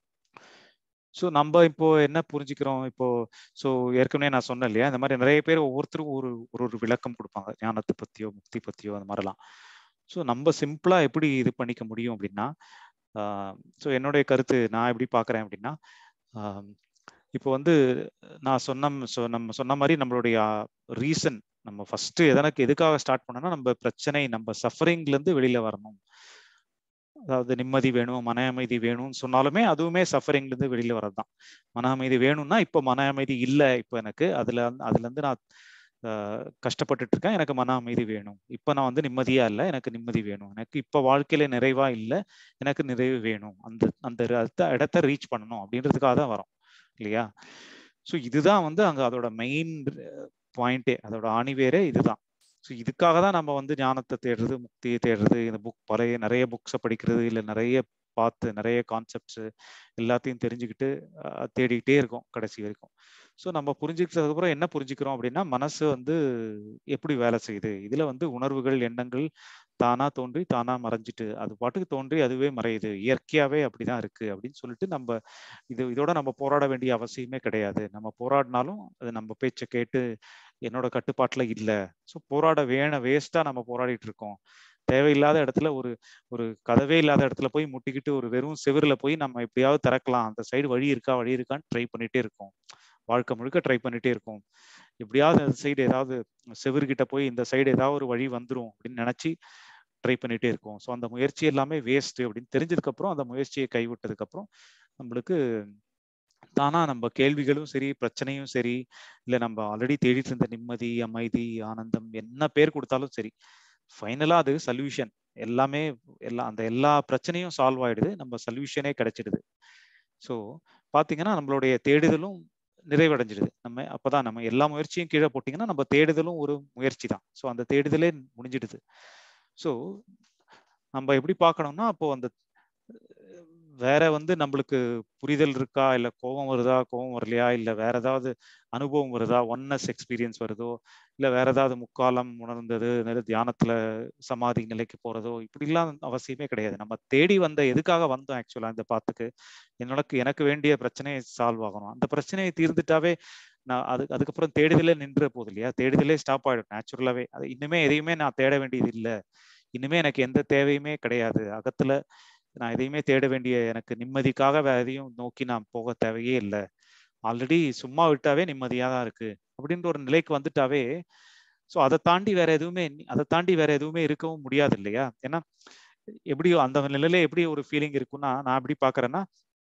ஸோ நம்ம இப்போ என்ன புரிஞ்சுக்கிறோம் இப்போ ஸோ ஏற்கனவே நான் சொன்னேன் இல்லையா இந்த மாதிரி நிறைய பேர் ஒவ்வொருத்தரும் ஒரு ஒரு ஒரு விளக்கம் கொடுப்பாங்க ஞானத்தை பத்தியோ முக்தி பத்தியோ அந்த மாதிரிலாம் ஸோ நம்ம சிம்பிளா எப்படி இது பண்ணிக்க முடியும் அப்படின்னா ஸோ என்னுடைய கருத்து நான் எப்படி பார்க்குறேன் அப்படின்னா ஆஹ் இப்போ வந்து நான் சொன்ன ஸோ நம்ம சொன்ன மாதிரி நம்மளுடைய ரீசன் நம்ம ஃபர்ஸ்ட் எதனக்கு எதுக்காக ஸ்டார்ட் பண்ணோம்னா நம்ம பிரச்சனை நம்ம சஃபரிங்ல இருந்து வெளியில வரணும் அதாவது நிம்மதி வேணும் மன அமைதி வேணும்னு சொன்னாலுமே அதுவுமே சஃபரிங்ல இருந்து வெளியில வரதுதான் மன அமைதி வேணும்னா இப்போ மன அமைதி இல்லை இப்போ எனக்கு அதுல அதுல இருந்து நான் ஆஹ் கஷ்டப்பட்டுட்டு இருக்கேன் எனக்கு மன அமைதி வேணும் இப்போ நான் வந்து நிம்மதியா இல்லை எனக்கு நிம்மதி வேணும் எனக்கு இப்போ வாழ்க்கையில நிறைவா இல்லை எனக்கு நிறைவு வேணும் அந்த அந்த இடத்த இடத்த ரீச் பண்ணணும் அப்படின்றதுக்காக தான் வரோம் இல்லையா ஸோ இதுதான் வந்து அங்க அதோட மெயின் பாயிண்டே அதோட ஆணிவேரே இதுதான் ஸோ இதுக்காக தான் நம்ம வந்து ஞானத்தை தேடுறது முக்தியை தேடுறது இந்த புக் பழைய நிறைய புக்ஸை படிக்கிறது இல்லை நிறைய பார்த்து நிறைய கான்செப்ட்ஸ் எல்லாத்தையும் தெரிஞ்சுக்கிட்டு அஹ், தேடிக்கிட்டே இருக்கோம் கடைசி வரைக்கும் ஸோ நம்ம புரிஞ்சுக்கிட்டதுக்கு அப்புறம் என்ன புரிஞ்சுக்கிறோம் அப்படின்னா மனசு வந்து எப்படி வேலை செய்யுது இதுல வந்து உணர்வுகள் எண்ணங்கள் தானா தோன்றி தானா மறைஞ்சிட்டு அது பாட்டுக்கு தோன்றி அதுவே மறையுது இயற்கையாவே அப்படிதான் இருக்கு அப்படின்னு சொல்லிட்டு நம்ம இது இதோட நம்ம போராட வேண்டிய அவசியமே கிடையாது நம்ம போராடினாலும் அது நம்ம பேச்சை கேட்டு என்னோட கட்டுப்பாட்டுல இல்ல ஸோ போராட வேண வேஸ்டா நம்ம போராடிட்டு இருக்கோம் தேவையில்லாத இடத்துல ஒரு ஒரு கதவே இல்லாத இடத்துல போய் முட்டிக்கிட்டு ஒரு வெறும் செவுருல போய் நம்ம எப்படியாவது திறக்கலாம் அந்த சைடு வழி இருக்கா வழி இருக்கான்னு ட்ரை பண்ணிட்டே இருக்கோம் வாழ்க்கை முழுக்க ட்ரை பண்ணிட்டே இருக்கோம் எப்படியாவது அந்த சைடு ஏதாவது செவர்கிட்ட போய் இந்த சைடு ஏதாவது ஒரு வழி வந்துடும் அப்படின்னு நினைச்சு ட்ரை பண்ணிட்டே இருக்கோம் ஸோ அந்த முயற்சி எல்லாமே வேஸ்ட் அப்படின்னு தெரிஞ்சதுக்கு அப்புறம் அந்த முயற்சியை கைவிட்டதுக்கு அப்புறம் நம்மளுக்கு தானா நம்ம கேள்விகளும் சரி பிரச்சனையும் சரி இல்லை நம்ம ஆல்ரெடி தேடிட்டு இருந்த நிம்மதி அமைதி ஆனந்தம் என்ன பேர் கொடுத்தாலும் சரி ஃபைனலா அது சொல்யூஷன் எல்லாமே எல்லா அந்த எல்லா பிரச்சனையும் சால்வ் ஆயிடுது நம்ம சொல்யூஷனே கிடைச்சிடுது ஸோ பாத்தீங்கன்னா நம்மளுடைய தேடுதலும் நிறைவடைஞ்சிடுது நம்ம அப்பதான் நம்ம எல்லா முயற்சியும் கீழே போட்டீங்கன்னா நம்ம தேடுதலும் ஒரு முயற்சி தான் ஸோ அந்த தேடுதலே முடிஞ்சிடுது ஸோ நம்ம எப்படி பார்க்கணும்னா அப்போ அந்த வேற வந்து நம்மளுக்கு புரிதல் இருக்கா இல்ல கோபம் வருதா கோபம் வரலையா இல்ல வேற ஏதாவது அனுபவம் வருதா ஒன்னஸ் எக்ஸ்பீரியன்ஸ் வருதோ இல்ல வேற ஏதாவது முக்காலம் உணர்ந்தது நல்ல தியானத்துல சமாதி நிலைக்கு போறதோ இப்படிலாம் அவசியமே கிடையாது நம்ம தேடி வந்த எதுக்காக வந்தோம் ஆக்சுவலா இந்த பாத்துக்கு என்னோட எனக்கு வேண்டிய பிரச்சனையை சால்வ் ஆகணும் அந்த பிரச்சனையை தீர்ந்துட்டாவே நான் அது அதுக்கப்புறம் தேடுதலே நின்ற போகுது இல்லையா தேடுதலே ஸ்டாப் ஆயிடும் நேச்சுரலாவே அது இன்னுமே எதையுமே நான் தேட வேண்டியது இல்லை இனிமே எனக்கு எந்த தேவையுமே கிடையாது அகத்துல நான் எதையுமே தேட வேண்டிய எனக்கு நிம்மதிக்காக வேற எதையும் நோக்கி நான் போக தேவையே இல்லை ஆல்ரெடி சும்மா விட்டாவே நிம்மதியா தான் இருக்கு அப்படின்ற ஒரு நிலைக்கு வந்துட்டாவே ஸோ அதை தாண்டி வேற எதுவுமே அதை தாண்டி வேற எதுவுமே இருக்கவும் முடியாது இல்லையா ஏன்னா எப்படியோ அந்த நிலையில எப்படி ஒரு ஃபீலிங் இருக்கும்னா நான் எப்படி பாக்குறேன்னா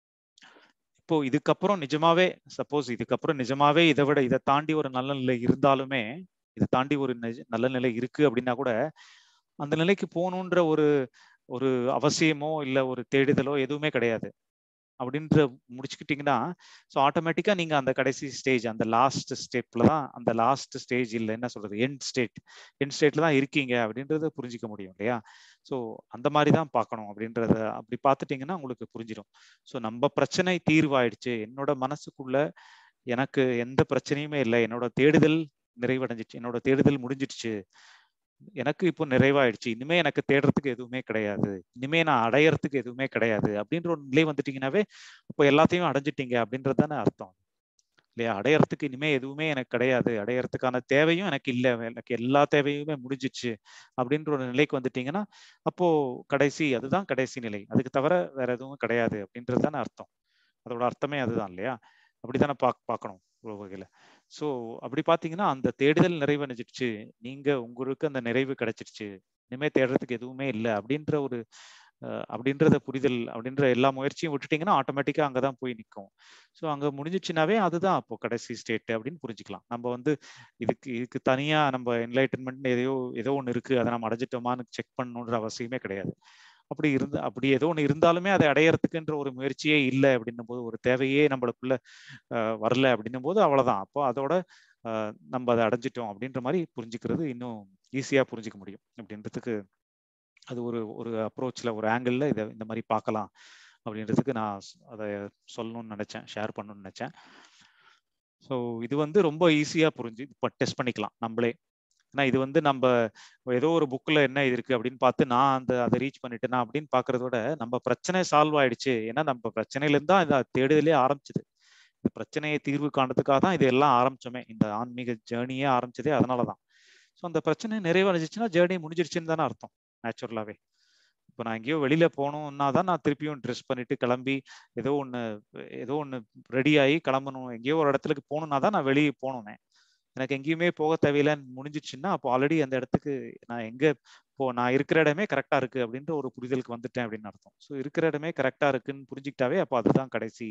இப்போ இதுக்கப்புறம் நிஜமாவே சப்போஸ் இதுக்கப்புறம் நிஜமாவே இதை விட இதை தாண்டி ஒரு நல்ல நிலை இருந்தாலுமே இதை தாண்டி ஒரு நல்ல நிலை இருக்கு அப்படின்னா கூட அந்த நிலைக்கு போகணுன்ற ஒரு ஒரு அவசியமோ இல்லை ஒரு தேடுதலோ எதுவுமே கிடையாது அப்படின்ற முடிச்சுக்கிட்டீங்கன்னா ஸோ ஆட்டோமேட்டிக்கா நீங்க அந்த கடைசி ஸ்டேஜ் அந்த லாஸ்ட் ஸ்டெப்ல தான் அந்த லாஸ்ட் ஸ்டேஜ் இல்லை என்ன சொல்றது எண்ட் ஸ்டேட் எண்ட் ஸ்டேட்ல தான் இருக்கீங்க அப்படின்றத புரிஞ்சிக்க முடியும் இல்லையா ஸோ அந்த மாதிரி தான் பார்க்கணும் அப்படின்றத அப்படி பார்த்துட்டீங்கன்னா உங்களுக்கு புரிஞ்சிடும் ஸோ நம்ம பிரச்சனை தீர்வாயிடுச்சு என்னோட மனசுக்குள்ள எனக்கு எந்த பிரச்சனையுமே இல்லை என்னோட தேடுதல் நிறைவடைஞ்சிச்சு என்னோட தேடுதல் முடிஞ்சிடுச்சு எனக்கு இப்போ நிறைவாயிடுச்சு இனிமே எனக்கு தேடுறதுக்கு எதுவுமே கிடையாது இனிமே நான் அடையறதுக்கு எதுவுமே கிடையாது அப்படின்ற ஒரு நிலை வந்துட்டீங்கன்னாவே இப்போ எல்லாத்தையும் அடைஞ்சிட்டீங்க அப்படின்றது தானே அர்த்தம் இல்லையா அடையறதுக்கு இனிமே எதுவுமே எனக்கு கிடையாது அடையறதுக்கான தேவையும் எனக்கு இல்லை எனக்கு எல்லா தேவையுமே முடிஞ்சிச்சு அப்படின்ற ஒரு நிலைக்கு வந்துட்டீங்கன்னா அப்போ கடைசி அதுதான் கடைசி நிலை அதுக்கு தவிர வேற எதுவும் கிடையாது அப்படின்றது தானே அர்த்தம் அதோட அர்த்தமே அதுதான் இல்லையா அப்படித்தானே பா பார்க்கணும் ஒரு வகையில ஸோ அப்படி பார்த்தீங்கன்னா அந்த தேடுதல் நிறைவடைஞ்சிடுச்சு நீங்க உங்களுக்கு அந்த நிறைவு கிடைச்சிருச்சு இனிமே தேடுறதுக்கு எதுவுமே இல்லை அப்படின்ற ஒரு அப்படின்றத புரிதல் அப்படின்ற எல்லா முயற்சியும் விட்டுட்டீங்கன்னா ஆட்டோமேட்டிக்கா அங்கதான் போய் நிற்கும் ஸோ அங்க முடிஞ்சிச்சுனாவே அதுதான் அப்போ கடைசி ஸ்டேட் அப்படின்னு புரிஞ்சுக்கலாம் நம்ம வந்து இதுக்கு இதுக்கு தனியா நம்ம என்லைட்டன்மெண்ட் எதையோ ஏதோ ஒன்று இருக்கு அதை நம்ம அடைஞ்சிட்டோமான்னு செக் பண்ணணுன்ற அவசியமே கிடையாது அப்படி இருந்து அப்படி ஏதோ ஒன்று இருந்தாலுமே அதை அடையறதுக்குன்ற ஒரு முயற்சியே இல்லை அப்படின்னும் போது ஒரு தேவையே நம்மளுக்குள்ள வரல அப்படின்னும் போது அவ்வளவுதான் அப்போ அதோட நம்ம அதை அடைஞ்சிட்டோம் அப்படின்ற மாதிரி புரிஞ்சுக்கிறது இன்னும் ஈஸியா புரிஞ்சுக்க முடியும் அப்படின்றதுக்கு அது ஒரு ஒரு அப்ரோச்ல ஒரு ஆங்கிள் இதை இந்த மாதிரி பார்க்கலாம் அப்படின்றதுக்கு நான் அதை சொல்லணும்னு நினைச்சேன் ஷேர் பண்ணணும்னு நினைச்சேன் ஸோ இது வந்து ரொம்ப ஈஸியா புரிஞ்சு இப்போ டெஸ்ட் பண்ணிக்கலாம் நம்மளே ஏன்னா இது வந்து நம்ம ஏதோ ஒரு புக்ல என்ன இது இருக்கு அப்படின்னு பார்த்து நான் அந்த அதை ரீச் பண்ணிட்டேனா அப்படின்னு பாக்குறத விட நம்ம பிரச்சனை சால்வ் ஆயிடுச்சு ஏன்னா நம்ம பிரச்சனையில இருந்தா இந்த தேடுதலே ஆரம்பிச்சது இந்த பிரச்சனையை தீர்வு காண்றதுக்காக தான் இது எல்லாம் ஆரம்பிச்சோமே இந்த ஆன்மீக ஜேர்னியே ஆரம்பிச்சதே அதனாலதான் ஸோ அந்த பிரச்சனை நிறைவடைஞ்சிச்சுன்னா ஜேர்னி முடிஞ்சிருச்சுன்னு தானே அர்த்தம் நேச்சுரலாவே இப்போ நான் எங்கேயோ வெளியில போகணும்னா தான் நான் திருப்பியும் ட்ரெஸ் பண்ணிட்டு கிளம்பி ஏதோ ஒன்று ஏதோ ஒன்று ரெடி ஆகி கிளம்பணும் எங்கேயோ ஒரு இடத்துக்கு போகணும்னா தான் நான் வெளியே போகணுமே எனக்கு எங்கேயுமே போக தேவையில்லைன்னு முடிஞ்சிச்சுன்னா அப்போ ஆல்ரெடி அந்த இடத்துக்கு நான் எங்க இப்போ நான் இருக்கிற இடமே கரெக்டா இருக்கு அப்படின்ற ஒரு புரிதலுக்கு வந்துட்டேன் அப்படின்னு அர்த்தம் ஸோ இருக்கிற இடமே கரெக்டா இருக்குன்னு புரிஞ்சுக்கிட்டாவே அப்போ அதுதான் கடைசி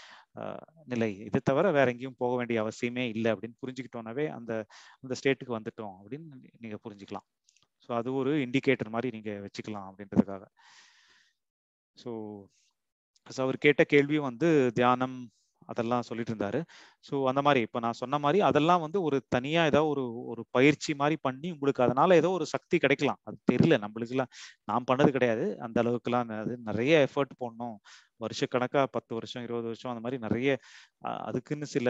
நிலை இது தவிர வேற எங்கேயும் போக வேண்டிய அவசியமே இல்லை அப்படின்னு புரிஞ்சுக்கிட்டோம்னாவே அந்த அந்த ஸ்டேட்டுக்கு வந்துட்டோம் அப்படின்னு நீங்க புரிஞ்சுக்கலாம் ஸோ அது ஒரு இண்டிகேட்டர் மாதிரி நீங்க வச்சுக்கலாம் அப்படின்றதுக்காக ஸோ ஸோ அவர் கேட்ட கேள்வியும் வந்து தியானம் அதெல்லாம் சொல்லிட்டு இருந்தாரு ஸோ அந்த மாதிரி இப்போ நான் சொன்ன மாதிரி அதெல்லாம் வந்து ஒரு தனியா ஏதாவது ஒரு ஒரு பயிற்சி மாதிரி பண்ணி உங்களுக்கு அதனால ஏதோ ஒரு சக்தி கிடைக்கலாம் அது தெரியல நம்மளுக்குலாம் நான் பண்ணது கிடையாது அந்த அளவுக்குலாம் அது நிறைய எஃபர்ட் போடணும் வருஷக்கணக்கா பத்து வருஷம் இருபது வருஷம் அந்த மாதிரி நிறைய அதுக்குன்னு சில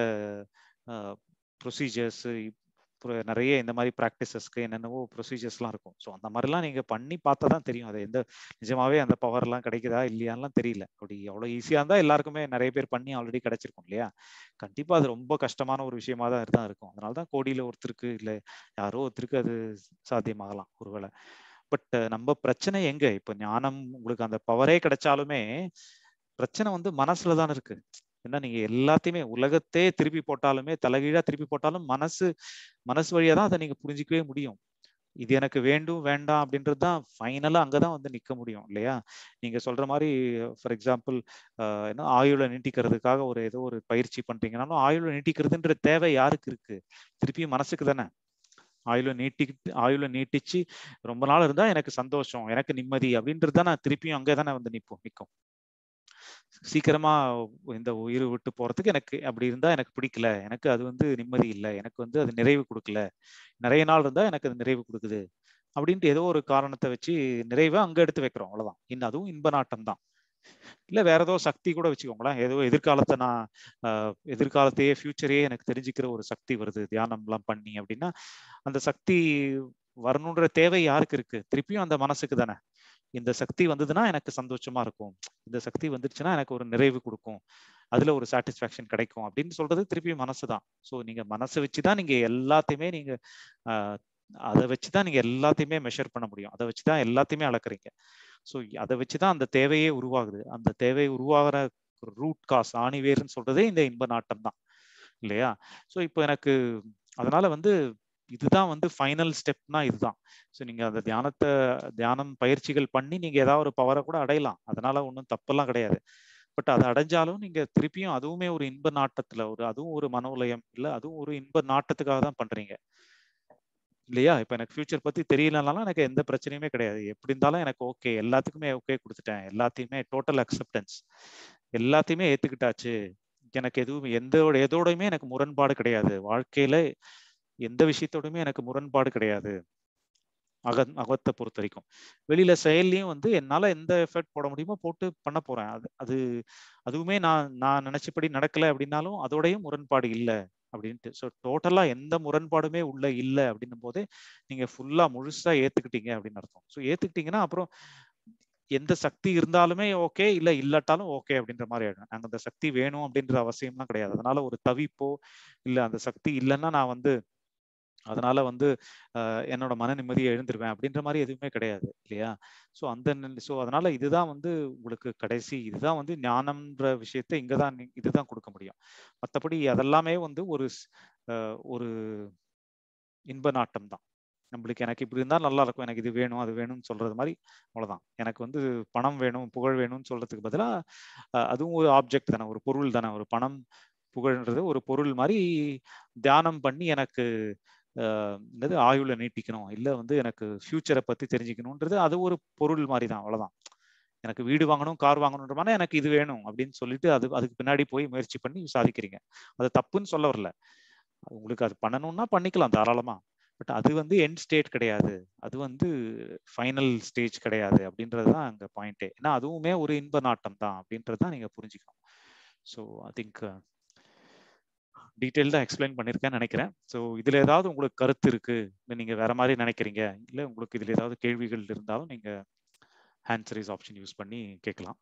ப்ரொசீஜர்ஸ் நிறைய இந்த மாதிரி ப்ராக்டிசஸ்க்கு என்னென்னவோ ப்ரொசீஜர்ஸ்லாம் இருக்கும் ஸோ அந்த மாதிரிலாம் நீங்கள் பண்ணி பார்த்தா தான் தெரியும் அது எந்த நிஜமாவே அந்த பவர்லாம் கிடைக்குதா இல்லையான்லாம் தெரியல அப்படி அவ்வளோ ஈஸியாக இருந்தால் எல்லாருக்குமே நிறைய பேர் பண்ணி ஆல்ரெடி கிடைச்சிருக்கும் இல்லையா கண்டிப்பாக அது ரொம்ப கஷ்டமான ஒரு விஷயமா தான் தான் இருக்கும் அதனால தான் கோடியில் ஒருத்தருக்கு இல்லை யாரோ ஒருத்தருக்கு அது சாத்தியமாகலாம் ஒருவேளை பட் நம்ம பிரச்சனை எங்க இப்போ ஞானம் உங்களுக்கு அந்த பவரே கிடைச்சாலுமே பிரச்சனை வந்து மனசுல தான் இருக்கு ஏன்னா நீங்க எல்லாத்தையுமே உலகத்தே திருப்பி போட்டாலுமே தலைகீழா திருப்பி போட்டாலும் மனசு மனசு வழியா தான் அதை நீங்க புரிஞ்சிக்கவே முடியும் இது எனக்கு வேண்டும் வேண்டாம் அப்படின்றது தான் ஃபைனலா அங்கதான் வந்து நிக்க முடியும் இல்லையா நீங்க சொல்ற மாதிரி ஃபார் எக்ஸாம்பிள் என்ன ஆயுளை நீட்டிக்கிறதுக்காக ஒரு ஏதோ ஒரு பயிற்சி பண்றீங்கனாலும் ஆயுளை நீட்டிக்கிறதுன்ற தேவை யாருக்கு இருக்கு திருப்பியும் மனசுக்கு தானே ஆயுளை நீட்டி ஆயுளை நீட்டிச்சு ரொம்ப நாள் இருந்தா எனக்கு சந்தோஷம் எனக்கு நிம்மதி அப்படின்றது தான் நான் திருப்பியும் அங்கே தானே வந்து நிற்போம் நிற்கும் சீக்கிரமா இந்த உயிர் விட்டு போறதுக்கு எனக்கு அப்படி இருந்தா எனக்கு பிடிக்கல எனக்கு அது வந்து நிம்மதி இல்லை எனக்கு வந்து அது நிறைவு கொடுக்கல நிறைய நாள் இருந்தா எனக்கு அது நிறைவு கொடுக்குது அப்படின்ட்டு ஏதோ ஒரு காரணத்தை வச்சு நிறைவை அங்க எடுத்து வைக்கிறோம் அவ்வளவுதான் இன்னும் அதுவும் இன்ப நாட்டம் தான் இல்ல வேற ஏதோ சக்தி கூட வச்சுக்கோங்களேன் ஏதோ எதிர்காலத்தை நான் எதிர்காலத்தையே ஃபியூச்சரையே எனக்கு தெரிஞ்சுக்கிற ஒரு சக்தி வருது தியானம் எல்லாம் பண்ணி அப்படின்னா அந்த சக்தி வரணுன்ற தேவை யாருக்கு இருக்கு திருப்பியும் அந்த மனசுக்கு தானே இந்த சக்தி வந்ததுன்னா எனக்கு சந்தோஷமா இருக்கும் இந்த சக்தி வந்துருச்சுன்னா எனக்கு ஒரு நிறைவு கொடுக்கும் அதுல ஒரு சாட்டிஸ்பாக்சன் கிடைக்கும் அப்படின்னு சொல்றது திருப்பி மனசு தான் ஸோ நீங்க மனசை வச்சுதான் நீங்க எல்லாத்தையுமே நீங்க ஆஹ் அதை வச்சுதான் நீங்க எல்லாத்தையுமே மெஷர் பண்ண முடியும் அதை வச்சுதான் எல்லாத்தையுமே அளக்குறீங்க ஸோ அதை வச்சுதான் அந்த தேவையே உருவாகுது அந்த தேவை உருவாகிற ரூட் காஸ் ஆணிவேர்னு சொல்றதே இந்த இன்ப நாட்டம் தான் இல்லையா ஸோ இப்போ எனக்கு அதனால வந்து இதுதான் வந்து ஃபைனல் ஸ்டெப்னா இதுதான் ஸோ நீங்க அந்த தியானத்தை தியானம் பயிற்சிகள் பண்ணி நீங்க ஏதாவது ஒரு பவரை கூட அடையலாம் அதனால ஒன்றும் தப்பெல்லாம் கிடையாது பட் அதை அடைஞ்சாலும் நீங்க திருப்பியும் அதுவுமே ஒரு இன்ப நாட்டத்துல ஒரு அதுவும் ஒரு மன உலயம் இல்லை அதுவும் ஒரு இன்ப நாட்டத்துக்காக தான் பண்றீங்க இல்லையா இப்ப எனக்கு ஃபியூச்சர் பத்தி தெரியலனாலும் எனக்கு எந்த பிரச்சனையுமே கிடையாது எப்படி இருந்தாலும் எனக்கு ஓகே எல்லாத்துக்குமே ஓகே கொடுத்துட்டேன் எல்லாத்தையுமே டோட்டல் அக்செப்டன்ஸ் எல்லாத்தையுமே ஏத்துக்கிட்டாச்சு எனக்கு எதுவும் எந்த எதோடையுமே எனக்கு முரண்பாடு கிடையாது வாழ்க்கையில எந்த விஷயத்தோடுமே எனக்கு முரண்பாடு கிடையாது அக அகத்தை பொறுத்த வரைக்கும் வெளியில செயல்லையும் வந்து என்னால எந்த எஃபர்ட் போட முடியுமோ போட்டு பண்ண போறேன் அது அது அதுவுமே நான் நான் நினைச்சபடி நடக்கல அப்படின்னாலும் அதோடையும் முரண்பாடு இல்லை அப்படின்ட்டு ஸோ டோட்டலா எந்த முரண்பாடுமே உள்ள இல்லை அப்படின்னும் போதே நீங்க ஃபுல்லா முழுசா ஏத்துக்கிட்டீங்க அப்படின்னு அர்த்தம் ஸோ ஏத்துக்கிட்டீங்கன்னா அப்புறம் எந்த சக்தி இருந்தாலுமே ஓகே இல்ல இல்லாட்டாலும் ஓகே அப்படின்ற மாதிரி ஆயிடும் நாங்க அந்த சக்தி வேணும் அப்படின்ற அவசியம்லாம் கிடையாது அதனால ஒரு தவிப்போ இல்ல அந்த சக்தி இல்லைன்னா நான் வந்து அதனால வந்து என்னோட மன நிம்மதியை எழுந்துருவேன் அப்படின்ற மாதிரி எதுவுமே கிடையாது இல்லையா ஸோ அந்த ஸோ அதனால இதுதான் வந்து உங்களுக்கு கடைசி இதுதான் வந்து ஞானம்ன்ற விஷயத்த இங்கதான் இதுதான் கொடுக்க முடியும் மற்றபடி அதெல்லாமே வந்து ஒரு ஒரு இன்ப நாட்டம் தான் நம்மளுக்கு எனக்கு இப்படி இருந்தால் நல்லா இருக்கும் எனக்கு இது வேணும் அது வேணும்னு சொல்றது மாதிரி அவ்வளவுதான் எனக்கு வந்து பணம் வேணும் புகழ் வேணும்னு சொல்றதுக்கு பதிலாக அதுவும் ஒரு ஆப்ஜெக்ட் தானே ஒரு பொருள் தானே ஒரு பணம் புகழ்ன்றது ஒரு பொருள் மாதிரி தியானம் பண்ணி எனக்கு என்னது ஆயுளை நீட்டிக்கணும் இல்லை வந்து எனக்கு ஃபியூச்சரை பற்றி தெரிஞ்சுக்கணுன்றது அது ஒரு பொருள் மாதிரி தான் அவ்வளோதான் எனக்கு வீடு வாங்கணும் கார் வாங்கணுன்ற மாதிரி எனக்கு இது வேணும் அப்படின்னு சொல்லிட்டு அது அதுக்கு பின்னாடி போய் முயற்சி பண்ணி சாதிக்கிறீங்க அது தப்புன்னு சொல்ல வரல உங்களுக்கு அது பண்ணணும்னா பண்ணிக்கலாம் தாராளமா பட் அது வந்து எண்ட் ஸ்டேட் கிடையாது அது வந்து ஃபைனல் ஸ்டேஜ் கிடையாது அப்படின்றது தான் அங்கே பாயிண்டே ஏன்னா அதுவுமே ஒரு இன்ப நாட்டம் தான் அப்படின்றது தான் நீங்கள் புரிஞ்சுக்கணும் ஸோ ஐ திங்க் டீட்டெயில்டாக எக்ஸ்பிளைன் பண்ணியிருக்கேன்னு நினைக்கிறேன் ஸோ இதில் ஏதாவது உங்களுக்கு கருத்து இருக்கு இல்லை நீங்கள் வேற மாதிரி நினைக்கிறீங்க இல்லை உங்களுக்கு இதில் ஏதாவது கேள்விகள் இருந்தாலும் நீங்கள் ஹேண்ட் சைஸ் ஆப்ஷன் யூஸ் பண்ணி கேட்கலாம்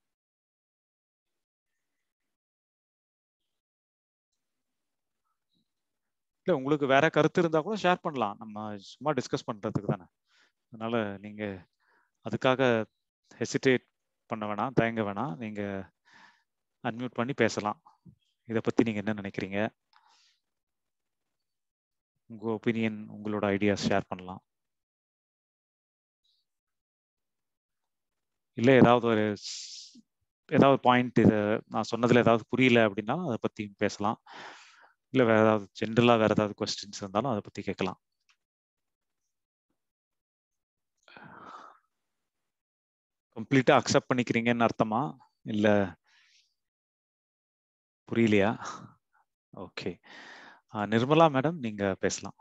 இல்லை உங்களுக்கு வேற கருத்து இருந்தால் கூட ஷேர் பண்ணலாம் நம்ம சும்மா டிஸ்கஸ் பண்ணுறதுக்கு தானே அதனால நீங்கள் அதுக்காக ஹெசிடேட் பண்ண வேணாம் தயங்க வேணாம் நீங்கள் அன்மியூட் பண்ணி பேசலாம் இதை பற்றி நீங்கள் என்ன நினைக்கிறீங்க உங்க ஒப்பீனியன் உங்களோட ஐடியாஸ் ஷேர் பண்ணலாம் இல்லை ஏதாவது ஒரு ஏதாவது பாயிண்ட் இது நான் சொன்னதுல ஏதாவது புரியல அப்படின்னா அதை பத்தி பேசலாம் இல்லை வேற ஏதாவது ஜென்ரலா வேற ஏதாவது கொஸ்டின்ஸ் இருந்தாலும் அதை பத்தி கேட்கலாம் கம்ப்ளீட்டா அக்செப்ட் பண்ணிக்கிறீங்கன்னு அர்த்தமா இல்ல புரியலையா ஓகே நிர்மலா மேடம் நீங்க பேசலாம்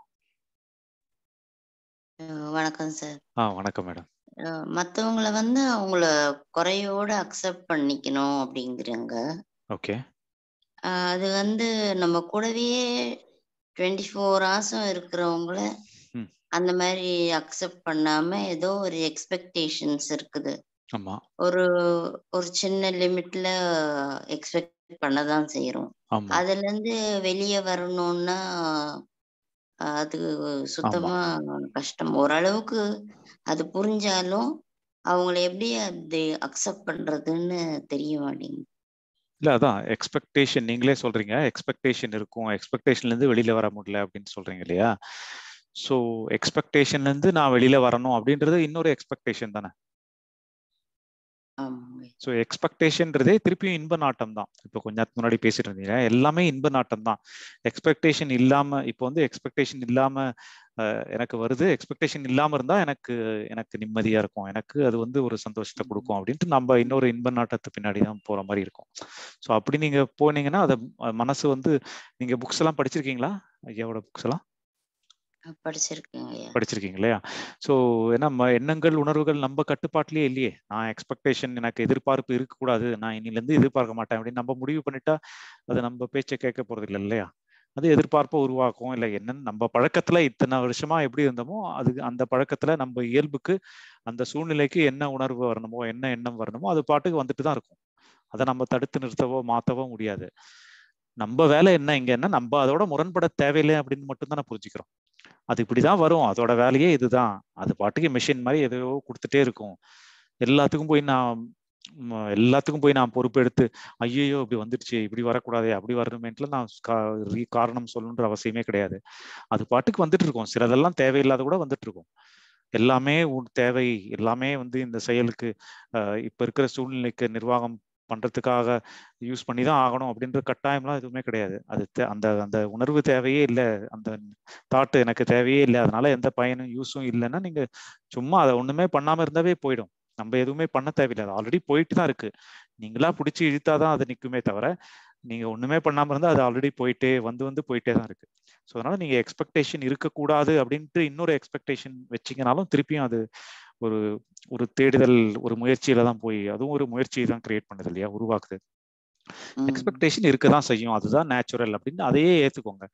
வணக்கம் சார் ஆ வணக்கம் மேடம் மற்றவங்கள வந்து அவங்கள குறையோட அக்செப்ட் பண்ணிக்கணும் அப்படிங்கிறாங்க ஓகே அது வந்து நம்ம கூடவே டுவெண்ட்டி ஃபோர் ஹவர்ஸும் இருக்கிறவங்கள அந்த மாதிரி அக்செப்ட் பண்ணாம ஏதோ ஒரு எக்ஸ்பெக்டேஷன்ஸ் இருக்குது ஆமா ஒரு ஒரு சின்ன லிமிட்ல எக்ஸ்பெக்ட் பண்ணதான் செய்யறோம் அதுல இருந்து வெளியே வரணும்னா அது சுத்தமா கஷ்டம் ஓரளவுக்கு அது புரிஞ்சாலும் அவங்கள எப்படி அது அக்செப்ட் பண்றதுன்னு தெரிய மாட்டேங்குது இல்ல அதான் எக்ஸ்பெக்டேஷன் நீங்களே சொல்றீங்க எக்ஸ்பெக்டேஷன் இருக்கும் எக்ஸ்பெக்டேஷன்ல இருந்து வெளியில வர முடியல அப்படின்னு சொல்றீங்க இல்லையா ஸோ எக்ஸ்பெக்டேஷன்ல இருந்து நான் வெளியில வரணும் அப்படின்றது இன்னொரு எக்ஸ்பெக்டேஷன் தானே ஆமாங்க ஸோ எக்ஸ்பெக்டேஷன்றதே திருப்பியும் இன்ப நாட்டம் தான் இப்போ கொஞ்ச நேரத்துக்கு முன்னாடி பேசிட்டு இருந்தீங்க எல்லாமே இன்ப நாட்டம் தான் எக்ஸ்பெக்டேஷன் இல்லாம இப்போ வந்து எக்ஸ்பெக்டேஷன் இல்லாம அஹ், எனக்கு வருது எக்ஸ்பெக்டேஷன் இல்லாம இருந்தா எனக்கு எனக்கு நிம்மதியா இருக்கும் எனக்கு அது வந்து ஒரு சந்தோஷத்தை கொடுக்கும் அப்படின்ட்டு நம்ம இன்னொரு இன்ப நாட்டத்து பின்னாடி தான் போற மாதிரி இருக்கும் ஸோ அப்படி நீங்க போனீங்கன்னா அதை மனசு வந்து நீங்க புக்ஸ் எல்லாம் படிச்சிருக்கீங்களா ஐயாவோட புக்ஸ் எல்லாம் படிச்சிருக்கேங்க ஐயா படிச்சிருக்கீங்க இல்லையா ஸோ ஏன்னா ம- எண்ணங்கள் உணர்வுகள் நம்ம கட்டுப்பாட்டிலேயே இல்லையே நான் எக்ஸ்பெக்டேஷன் எனக்கு எதிர்பார்ப்பு இருக்கக்கூடாது நான் இன்னிலேருந்து எதிர்பார்க்க மாட்டேன் அப்படின்னு நம்ம முடிவு பண்ணிட்டா அது நம்ம பேச்சை கேட்க போறது இல்லை இல்லையா அது எதிர்பார்ப்பை உருவாக்கும் இல்லை என்னன்னு நம்ம பழக்கத்துல இத்தனை வருஷமா எப்படி இருந்தோமோ அது அந்த பழக்கத்துல நம்ம இயல்புக்கு அந்த சூழ்நிலைக்கு என்ன உணர்வு வரணுமோ என்ன எண்ணம் வரணுமோ அது பாட்டுக்கு வந்துட்டு தான் இருக்கும் அதை நம்ம தடுத்து நிறுத்தவோ மாத்தவோ முடியாது நம்ம வேலை என்ன இங்க என்ன நம்ம அதோட முரண்பட தேவையில்லை அப்படின்னு மட்டும் தான் புரிஞ்சுக்கிறோம் அது இப்படிதான் வரும் அதோட வேலையே இதுதான் அது பாட்டுக்கு மிஷின் மாதிரி எதையோ கொடுத்துட்டே இருக்கும் எல்லாத்துக்கும் போய் நான் ம், எல்லாத்துக்கும் போய் நான் பொறுப்பெடுத்து ஐயோ இப்படி வந்துடுச்சு இப்படி வரக்கூடாதே அப்படி வரணுமேன்ட்டுல நான் கா- ரீ- காரணம் சொல்லணுன்ற அவசியமே கிடையாது அது பாட்டுக்கு வந்துட்டு இருக்கும் சிலதெல்லாம் தேவையில்லாத கூட வந்துட்டு இருக்கும் எல்லாமே உன் தேவை எல்லாமே வந்து இந்த செயலுக்கு அஹ், இப்ப இருக்கிற சூழ்நிலைக்கு நிர்வாகம் பண்றதுக்காக யூஸ் பண்ணி தான் ஆகணும் அப்படின்ற கட்டாயம்லாம் எதுவுமே கிடையாது அது தே- அந்த அந்த உணர்வு தேவையே இல்லை அந்த தாட் எனக்கு தேவையே இல்லை அதனால எந்த பயனும் யூஸும் இல்லைன்னா நீங்க சும்மா அதை ஒண்ணுமே பண்ணாம இருந்தாவே போயிடும் நம்ம எதுவுமே பண்ண தேவையில்லை அது ஆல்ரெடி போயிட்டு தான் இருக்கு நீங்களா பிடிச்சி இழுத்தாதான் அது நிக்குமே தவிர நீங்க ஒண்ணுமே பண்ணாம இருந்தா அது ஆல்ரெடி போயிட்டே வந்து வந்து போயிட்டே தான் இருக்கு ஸோ அதனால நீங்க எக்ஸ்பெக்டேஷன் இருக்கக்கூடாது அப்படின்ட்டு இன்னொரு எக்ஸ்பெக்டேஷன் வச்சீங்கனாலும் திருப்பியும் அது ஒரு ஒரு தேடுதல் ஒரு முயற்சியில தான் போய் அதுவும் ஒரு முயற்சியை தான் கிரியேட் பண்ணுது இல்லையா உருவாக்குது ம். எக்ஸ்பெக்டேஷன் இருக்க தான் செய்யும் அதுதான் நேச்சுரல் அப்படின்னு அதையே ஏத்துக்கோங்க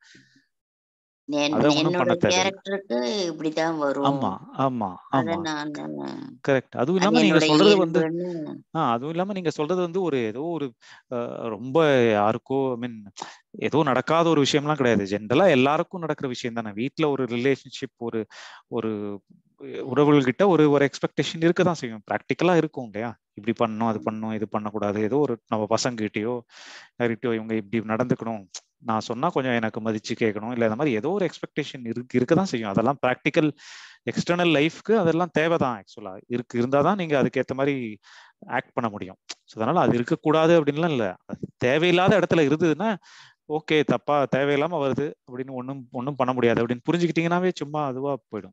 என்- அதை ஒண்ணும் என்னோட பண்ண தேவையில்லை. கேரக்டருக்கு இப்படிதான் வரும் ஆமா ஆமா அத ஆமா நான் கரெக்ட் அதுவும் அது இல்லாம நீங்க என்னோட சொல்றது வந்து இயல்புன்னு ஆ அதுவும் இல்லாம நீங்க சொல்றது வந்து ஒரு ஏதோ ஒரு அஹ், ரொம்ப யாருக்கோ ஐ மீன் ஏதோ நடக்காத ஒரு விஷயம்லாம் கிடையாது ஜென்ரலா எல்லாருக்கும் நடக்கிற விஷயம் தானே வீட்ல ஒரு ரிலேஷன்ஷிப் ஒரு ஒரு உறவுகள்கிட்ட ஒரு ஒரு எக்ஸ்பெக்டேஷன் இருக்க தான் செய்யும் ப்ராக்டிக்கலா இருக்கும் இல்லையா இப்படி பண்ணணும் அது பண்ணணும் இது பண்ணக்கூடாது ஏதோ ஒரு நம்ம பசங்ககிட்டயோ யார்கிட்டயோ இவங்க இப்படி நடந்துக்கணும் நான் சொன்னா கொஞ்சம் எனக்கு மதிச்சு கேட்கணும் இல்லை இந்த மாதிரி ஏதோ ஒரு எக்ஸ்பெக்டேஷன் இருக்கு இருக்க தான் செய்யும் அதெல்லாம் ப்ராக்டிக்கல் எக்ஸ்டர்னல் லைஃப்க்கு அதெல்லாம் தேவைதான் ஆக்சுவலா இருக்கு இருந்தாதான் தான் நீங்க அதுக்கேற்ற மாதிரி ஆக்ட் பண்ண முடியும் ஸோ அதனால அது இருக்கக்கூடாது அப்படின்லாம் இல்லை அது தேவையில்லாத இடத்துல இருந்ததுன்னா ஓகே தப்பா தேவையில்லாம வருது அப்படின்னு ஒன்றும் ஒன்றும் பண்ண முடியாது அப்படின்னு புரிஞ்சுக்கிட்டீங்கன்னாவே சும்மா அதுவா போயிடும்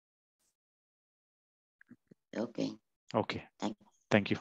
okay okay Thank thank you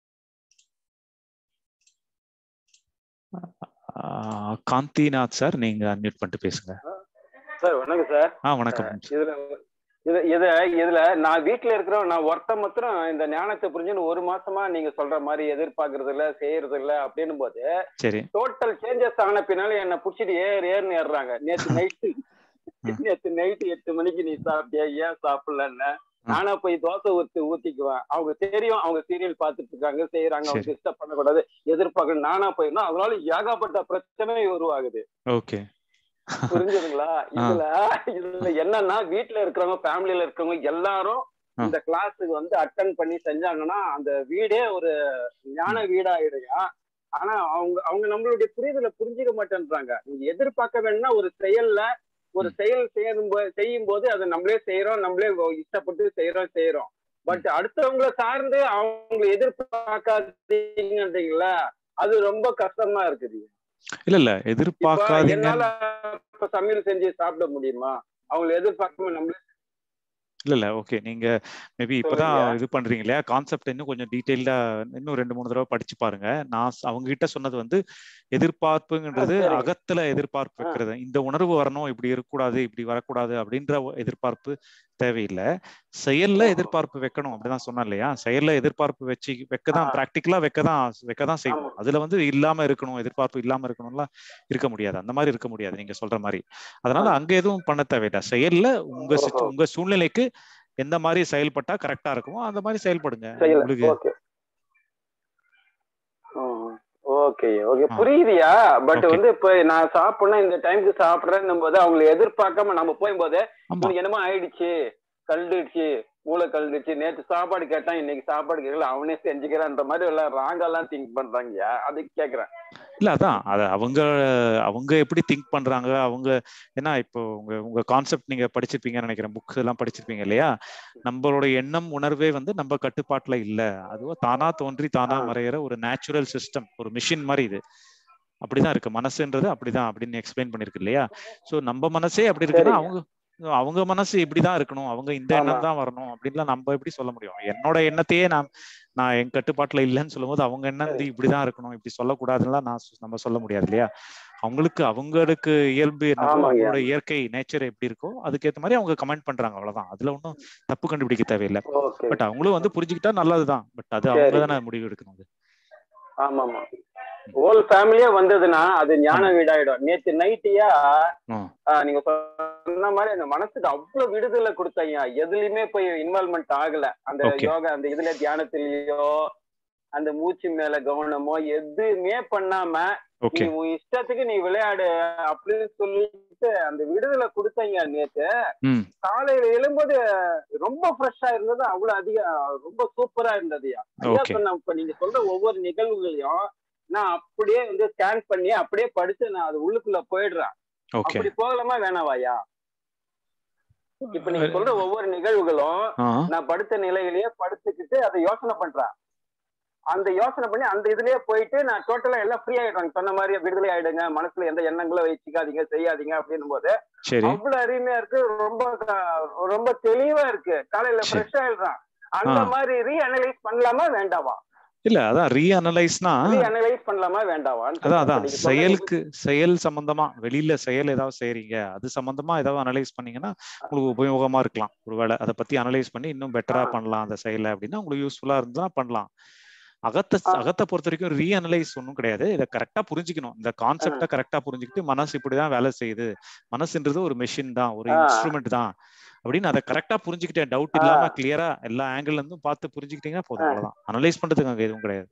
Gandhinath sir நீங்க அன்மியூட் பண்ணிட்டு பேசுங்க சார் வணக்கம் சார் ஆ வணக்கம் இதுல இது இது இதுல நான் வீட்ல இருக்கிறவன் நான் ஒருத்த மாத்திரம் இந்த ஞானத்தை புரிஞ்சுன்னு ஒரு மாசமா நீங்க சொல்ற மாதிரி எதிர்பார்க்கறது இல்ல செய்யறது இல்ல அப்படின்னும் போது சரி டோட்டல் சேஞ்சஸ் ஆன பின்னால என்ன புடிச்சிட்டு ஏறு ஏறுன்னு ஏறுறாங்க நேத்து நைட்டு நேத்து நைட்டு எட்டு மணிக்கு நீ சாப்பிட்டியா ஏன் சாப்பிடலன்னு நானா போய் தோசை ஊத்தி ஊத்திக்குவேன் அவங்க தெரியும் அவங்க சீரியல் பார்த்துட்டு இருக்காங்க செய்யறாங்க அவங்க சரி. டிஸ்டர்ப் பண்ணக்கூடாது எதிர்பார்க்கணும் நானா போயிருந்தா அதனால ஏகப்பட்ட பிரச்சனை உருவாகுது ஓகே புரிஞ்சுதுங்களா இதுல இதுல என்னன்னா வீட்ல இருக்கிறவங்க ஃபேமிலில இருக்கிறவங்க எல்லாரும் ஆ. இந்த கிளாஸுக்கு வந்து அட்டன் பண்ணி செஞ்சாங்கன்னா அந்த வீடே ஒரு ஞான வீடாயிடுங்க ஆனா அவங்க அவங்க நம்மளுடைய புரிதலை புரிஞ்சுக்க மாட்டேன்றாங்க நீங்க எதிர்பார்க்க வேணும்னா ஒரு செயல்ல ஒரு செயல் செய்யும் போ- செய்யும் போது அதை நம்மளே செய்யறோம் நம்மளே இஷ்டப்பட்டு செய்யறோம் செய்யறோம் பட் அடுத்தவங்கள சார்ந்து அவங்க எதிர்பார்க்காதீங்கன்றீங்களா அது ரொம்ப கஷ்டமா இருக்குது இல்ல இல்ல இப்ப எதிர்பார்க்காதீங்க என்னால இப்ப சமையல் செஞ்சு சாப்பிட முடியுமா அவங்களை எதிர்பார்க்காம நம்மளே இல்ல இல்ல ஓகே நீங்க மேபி இப்பதான் சொல்லுங்க. இது பண்றீங்க இல்லையா கான்செப்ட் இன்னும் கொஞ்சம் டீடைல்டா இன்னும் ரெண்டு மூணு தடவை படிச்சு பாருங்க நான் ஸ்- அவங்க கிட்ட சொன்னது வந்து எதிர்பார்ப்புங்கிறது ஆ, சரிங்க. அகத்துல எதிர்பார்ப்பு ஆ. வைக்கிறது இந்த உணர்வு வரணும் இப்படி இருக்கக்கூடாது இப்படி வரக்கூடாது அப்படின்ற ஒ- எதிர்பார்ப்பு தேவையில்லை செயல்ல ஓஹோ. எதிர்பார்ப்பு வைக்கணும் அப்படிதான் சொன்னேன் இல்லையா செயல்ல எதிர்பார்ப்பு வச்சு வைக்கதான் ஆ. பிராக்டிக்கலா வைக்கதான் வைக்கதான் செய்வோம் ஆமா. அதுல வந்து இல்லாம இருக்கணும் எதிர்பார்ப்பு இல்லாம இருக்கணும்லாம் இருக்க முடியாது அந்த மாதிரி இருக்க முடியாது நீங்க சொல்ற மாதிரி அதனால ஆ. அங்க எதுவும் பண்ண தேவையில்லை செயல்ல உங்க சிச்சு- ஓஹோ. உங்க சூழ்நிலைக்கு எந்த மாதிரி செயல்பட்டா கரெக்டா இருக்குமோ அந்த மாதிரி செயல்படுங்க செய்யல உங்களுக்கு ஓகே ஓகே ஓகே ஆ. புரியுதியா பட் Okay. வந்து இப்ப நான் சாப்பிடணும் இந்த டைம்க்கு சாப்பிடுறேன் போது அவங்களை எதிர்பார்க்காம நம்ம போகும்போது ஆமா உனக்கு என்னமோ ஆயிடுச்சு கல்டுச்சு மூளை கழுந்துச்சு நேற்று சாப்பாடு கேட்டான் இன்னைக்கு சாப்பாடு கேட்கல அவனே செஞ்சுக்கிறான்ற மாதிரி எல்லாம் ராங்கெல்லாம் திங்க் பண்றாங்கயா அதுக்கு கேக்குறேன் இல்ல அதான் அது அவங்க அவங்க எப்படி திங்க் பண்றாங்க அவங்க ஏன்னா இப்போ உங்க உங்க கான்செப்ட் நீங்க படிச்சிருப்பீங்கன்னு நினைக்கிறேன் புக்ஸ் எல்லாம் படிச்சிருப்பீங்க இல்லையா நம்மளோட எண்ணம் உணர்வே வந்து நம்ம கட்டுப்பாட்டுல இல்ல அதுவா தானா தோன்றி தானா ஆ. மறையிற ஒரு நேச்சுரல் சிஸ்டம் ஒரு மிஷின் மாதிரி இது அப்படிதான் இருக்கு மனசுன்றது அப்படிதான் அப்படின்னு எக்ஸ்பிளைன் பண்ணிருக்கு இல்லையா சோ நம்ம மனசே அப்படி இருக்குன்னா சரிங்க. அவங்க அவங்க மனசு இப்படிதான் இருக்கணும் அவங்க இந்த ஆமா. எண்ணம் தான் வரணும் அப்படின்லாம் நம்ம எப்படி சொல்ல முடியும் என்னோட எண்ணத்தையே நான் நான் என் கட்டுப்பாட்டுல இல்லைன்னு சொல்லும்போது அவங்க எண்ணம் வந்து இப்படிதான் இருக்கணும் இப்படி சொல்லக்கூடாதுலாம் நான் சொ- நம்ம சொல்ல முடியாது இல்லையா அவங்களுக்கு அவங்களுக்கு இயல்பு என்னவோ ஆமாங்க. அவங்களோட இயற்கை நேச்சர் எப்படி இருக்கோ அதுக்கேத்த மாதிரி அவங்க கமெண்ட் பண்றாங்க அவ்வளவுதான் அதுல ஒன்றும் தப்பு கண்டுபிடிக்க தேவையில்லை ஓகே பட் அவங்களும் வந்து புரிஞ்சுக்கிட்டா நல்லதுதான் பட் அது அவங்க சரி. தானே முடிவு எடுக்கணும் அது ஆமா ஆமா ஹோல் ஃபேமிலியே வந்ததுன்னா அது ஞான வீடாயிடும் நேத்து நைட்டியா ம். நீங்க சொன்ன மாதிரி அந்த மனசுக்கு அவ்வளவு விடுதலை கொடுத்தாங்க எதுலயுமே போய் இன்வால்மெண்ட் ஆகல அந்த Okay. யோகா அந்த இதுல தியானத்திலயோ அந்த மூச்சு மேல கவனமோ எதுவுமே பண்ணாம நீ ஓகே உன் இஷ்டத்துக்கு நீ விளையாடு அப்படின்னு சொல்லிட்டு அந்த விடுதலை கொடுத்தாங்க நேத்து ம் காலையில எழும்போது ரொம்ப ஃப்ரெஷ்ஷா இருந்தது அவ்வளவு அதிக ரொம்ப சூப்பரா இருந்ததுயா ஐயா Okay. சொன்ன இப்ப நீங்க சொல்ற ஒவ்வொரு நிகழ்வுகளையும் நான் அப்படியே வந்து ஸ்கேன் பண்ணி அப்படியே படிச்சு நான் அது உள்ளுக்குள்ள போயிடுறேன் ஓகே அப்படி போகலாமா வேணாவாயா இப்ப நீங்க சொல்ற ஒவ்வொரு நிகழ்வுகளும் ஆ நான் படுத்த நிலையிலேயே படுத்துக்கிட்டு அதை யோசனை பண்றேன் அந்த யோசனை பண்ணி அந்த இதுலயே போயிட்டு நான் டோட்டலா எல்லாம் ஃப்ரீ ஆயிடுவாங்க சொன்ன மாதிரி விடுதலை ஆயிடுங்க மனசுல எந்த எண்ணங்களும் வச்சுக்காதீங்க செய்யாதீங்க அப்படின்னும் போது சரி அவ்வளவு அருமையா இருக்கு ரொம்ப க- ரொம்ப தெளிவா இருக்கு காலையில சரி. ஃப்ரெஷ் ஆயிடுறான் அந்த ஆ. மாதிரி ரீ அனலைஸ் பண்ணலாமா வேண்டாவா இல்ல அதான் ரீ அனலைஸ்னா ரீ அனலைஸ் பண்ணலாமா வேண்டாவா அதான் அதான் செயலுக்கு செயல் சம்பந்தமா வெளியில செயல் ஏதாவது செய்றீங்க அது சம்பந்தமா ஏதாவது அனலைஸ் பண்ணீங்கன்னா உங்களுக்கு உபயோகமா இருக்கலாம் ஒருவேளை அதை பத்தி அனலைஸ் பண்ணி இன்னும் பெட்டரா ஆ. பண்ணலாம் அந்த செயலை அப்படின்னா உங்களுக்கு யூஸ்ஃபுல்லா இருந்தா பண்ணலாம் அகத்தை ஆ. அகத்தை பொறுத்த வரைக்கும் ரீ அனலைஸ் ஒன்றும் கிடையாது இதை கரெக்டா புரிஞ்சுக்கணும் இந்த கான்செப்டை கரெக்டா புரிஞ்சுக்கிட்டு மனசு இப்படிதான் வேலை செய்யுது மனசுன்றது ஒரு மெஷின் தான் ஒரு ஆ. இன்ஸ்ட்ருமெண்ட் தான் அப்படின்னு அதை கரெக்டா புரிஞ்சுக்கிட்டேன் டவுட் இல்லாம கிளியரா எல்லா ஆங்கிள் இருந்தும் பார்த்து புரிஞ்சுக்கிட்டீங்கன்னா போதும் ஆ. அவ்வளவுதான் அனலைஸ் பண்றதுக்கு அங்க எதுவும் கிடையாது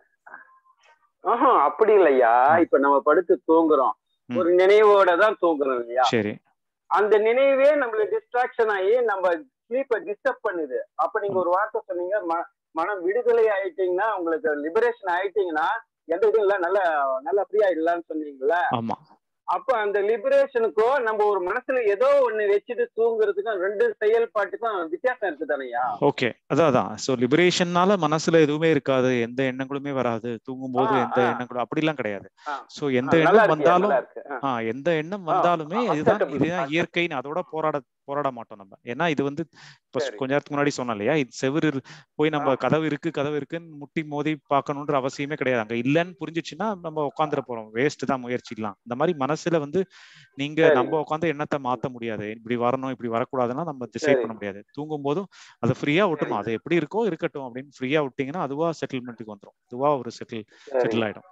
ஆஹா அப்படி இல்லையா ஆ. இப்ப நம்ம படுத்து தூங்குறோம் ம். ஒரு நினைவோட தான் தூங்குறோம் இல்லையா சரி அந்த நினைவே நம்மள டிஸ்ட்ராக்ஷன் ஆகி நம்ம ஸ்லீப்பை டிஸ்டர்ப் பண்ணுது அப்ப நீங்க ஒரு வார்த்தை சொன்னீங்க ம- மனம் விடுதலை ஆயிட்டீங்கன்னா உங்களுக்கு லிபரேஷன் ஆயிட்டீங்கன்னா எந்த இதுவும் இல்ல நல்ல நல்ல ஃப்ரீ ஆயிடலாம்னு சொன்னீங்கல்ல ஆமா அப்ப அந்த லிபரேஷனுக்கும் நம்ம ஒரு மனசுல ஏதோ ஒண்ணு வச்சுட்டு தூங்குறதுக்கும் ரெண்டு செயல்பாட்டுக்கும் வித்தியாசம் இருக்கு தானையா ஓகே அதான் அதான் ஸோ லிபரேஷன்னால மனசுல எதுவுமே இருக்காது எந்த எண்ணங்களுமே வராது தூங்கும்போது ஆ, எந்த ஆ. எண்ணங்களும் அப்படிலாம் கிடையாது ஆ. ஸோ எந்த நல்லா எண்ணம் இருக்கு வந்தாலும் நல்லா இருக்கு ஆ. ஆ எந்த எண்ணம் ஆ, வந்தாலுமே இதுதான் acceptable, இதுதான் acceptable. இயற்கைன்னு அதோட போராட போராட மாட்டோம் நம்ம ஏன்னா இது வந்து இப்ப சரி. கொஞ்ச நேரத்துக்கு முன்னாடி சொன்னோம் இல்லையா இது செவுரு இரு- போய் நம்ம ஆ. கதவு இருக்கு கதவு இருக்குன்னு முட்டி மோதி பார்க்கணுன்ற அவசியமே கிடையாது அங்க இல்லைன்னு புரிஞ்சிச்சுன்னா நம்ம உட்காந்துட போறோம் வேஸ்ட் தான் முயற்சிக்கலாம் இந்த மாதிரி மனசுல வந்து நீங்க சரி. நம்ம உட்காந்து எண்ணத்தை மாத்த முடியாது இப்படி வரணும் இப்படி வரக்கூடாதுன்னா நம்ம டிசைட் சரி. பண்ண முடியாது தூங்கும் போதும் அதை ஃப்ரீயா விட்டணும் அது எப்படி இருக்கோ இருக்கட்டும் அப்படின்னு ஃப்ரீயா விட்டீங்கன்னா அதுவா செட்டில்மெண்ட்டுக்கு வந்துரும் அதுவா ஒரு செட்டில் சரி. செட்டில் ஆயிடும்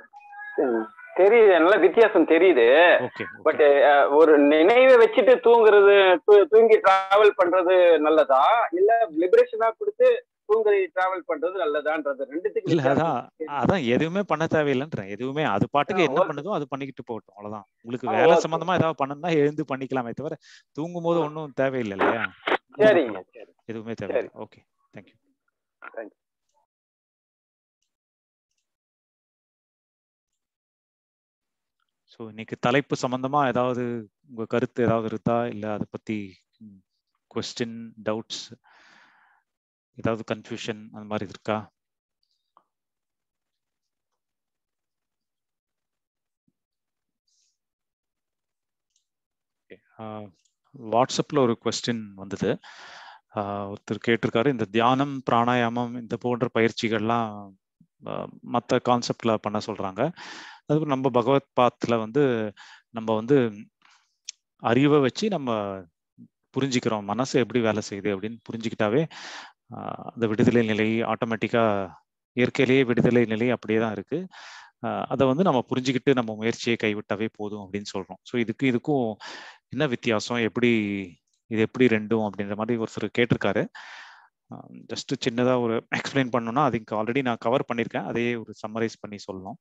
ம். தெரியுது நல்ல வித்தியாசம் தெரியுது ஓகே பட் ஒரு நினைவை வச்சுட்டு தூங்குறது தூ- தூங்கி டிராவல் பண்றது நல்லதா இல்ல லிபரேஷனா கொடுத்து தூங்குறி டிராவல் பண்றது நல்லதான்றது ரெண்டுத்துக்கு இல்ல வித்தியாசம் அதான் தெரியுது. அதான் எதுவுமே பண்ண தேவையில்லைன்றேன் எதுவுமே அது பாட்டுக்கு ஆ, என்ன okay. பண்ணுதோ அது பண்ணிக்கிட்டு போகட்டும் அவ்வளவுதான் உங்களுக்கு ஆ, வேலை okay. சம்பந்தமா ஏதாவது பண்ணணும்னா எழுந்து பண்ணிக்கலாமே தவிர தூங்கும் போது ஆ. ஒன்றும் தேவையில்லை இல்லையா சரிங்க சரி எதுவுமே தேவையில்லை ஓகே தேங்க்யூ Thank ஸோ இன்னைக்கு தலைப்பு சம்பந்தமா ஏதாவது உங்க கருத்து ஏதாவது இருக்கா இல்ல அதை பத்தி கொஸ்டின் டவுட்ஸ் ஏதாவது கன்ஃபியூஷன் அந்த மாதிரி இருக்கா வாட்ஸ்அப்பில் ஒரு கொஸ்டின் வந்தது ஆஹ் ஒருத்தர் கேட்டிருக்காரு இந்த தியானம் பிராணாயாமம் இந்த போன்ற பயிற்சிகள்லாம் மற்ற கான்செப்டில் பண்ண சொல்கிறாங்க அதுக்கு நம்ம பகவத் பாத்தில் வந்து நம்ம வந்து அறிவை வச்சு நம்ம புரிஞ்சுக்கிறோம் மனசு எப்படி வேலை செய்யுது அப்படின்னு புரிஞ்சுக்கிட்டாவே ஆஹ் அந்த விடுதலை நிலை ஆட்டோமேட்டிக்காக இயற்கையிலேயே விடுதலை நிலை அப்படியே தான் இருக்கு ஆஹ் அதை வந்து நம்ம புரிஞ்சுக்கிட்டு நம்ம முயற்சியை கைவிட்டாவே போதும் அப்படின்னு சொல்றோம் ஸோ இதுக்கு இதுக்கும் என்ன வித்தியாசம் எப்படி இது எப்படி ரெண்டும் அப்படின்ற மாதிரி ஒருத்தர் கேட்டிருக்காரு ஜஸ்ட் சின்னதாக ஒரு எக்ஸ்பிளைன் பண்ணணும்னா அதுக்கு ஆல்ரெடி நான் கவர் பண்ணியிருக்கேன் அதையே ஒரு சம்மரைஸ் பண்ணி சொல்லணும்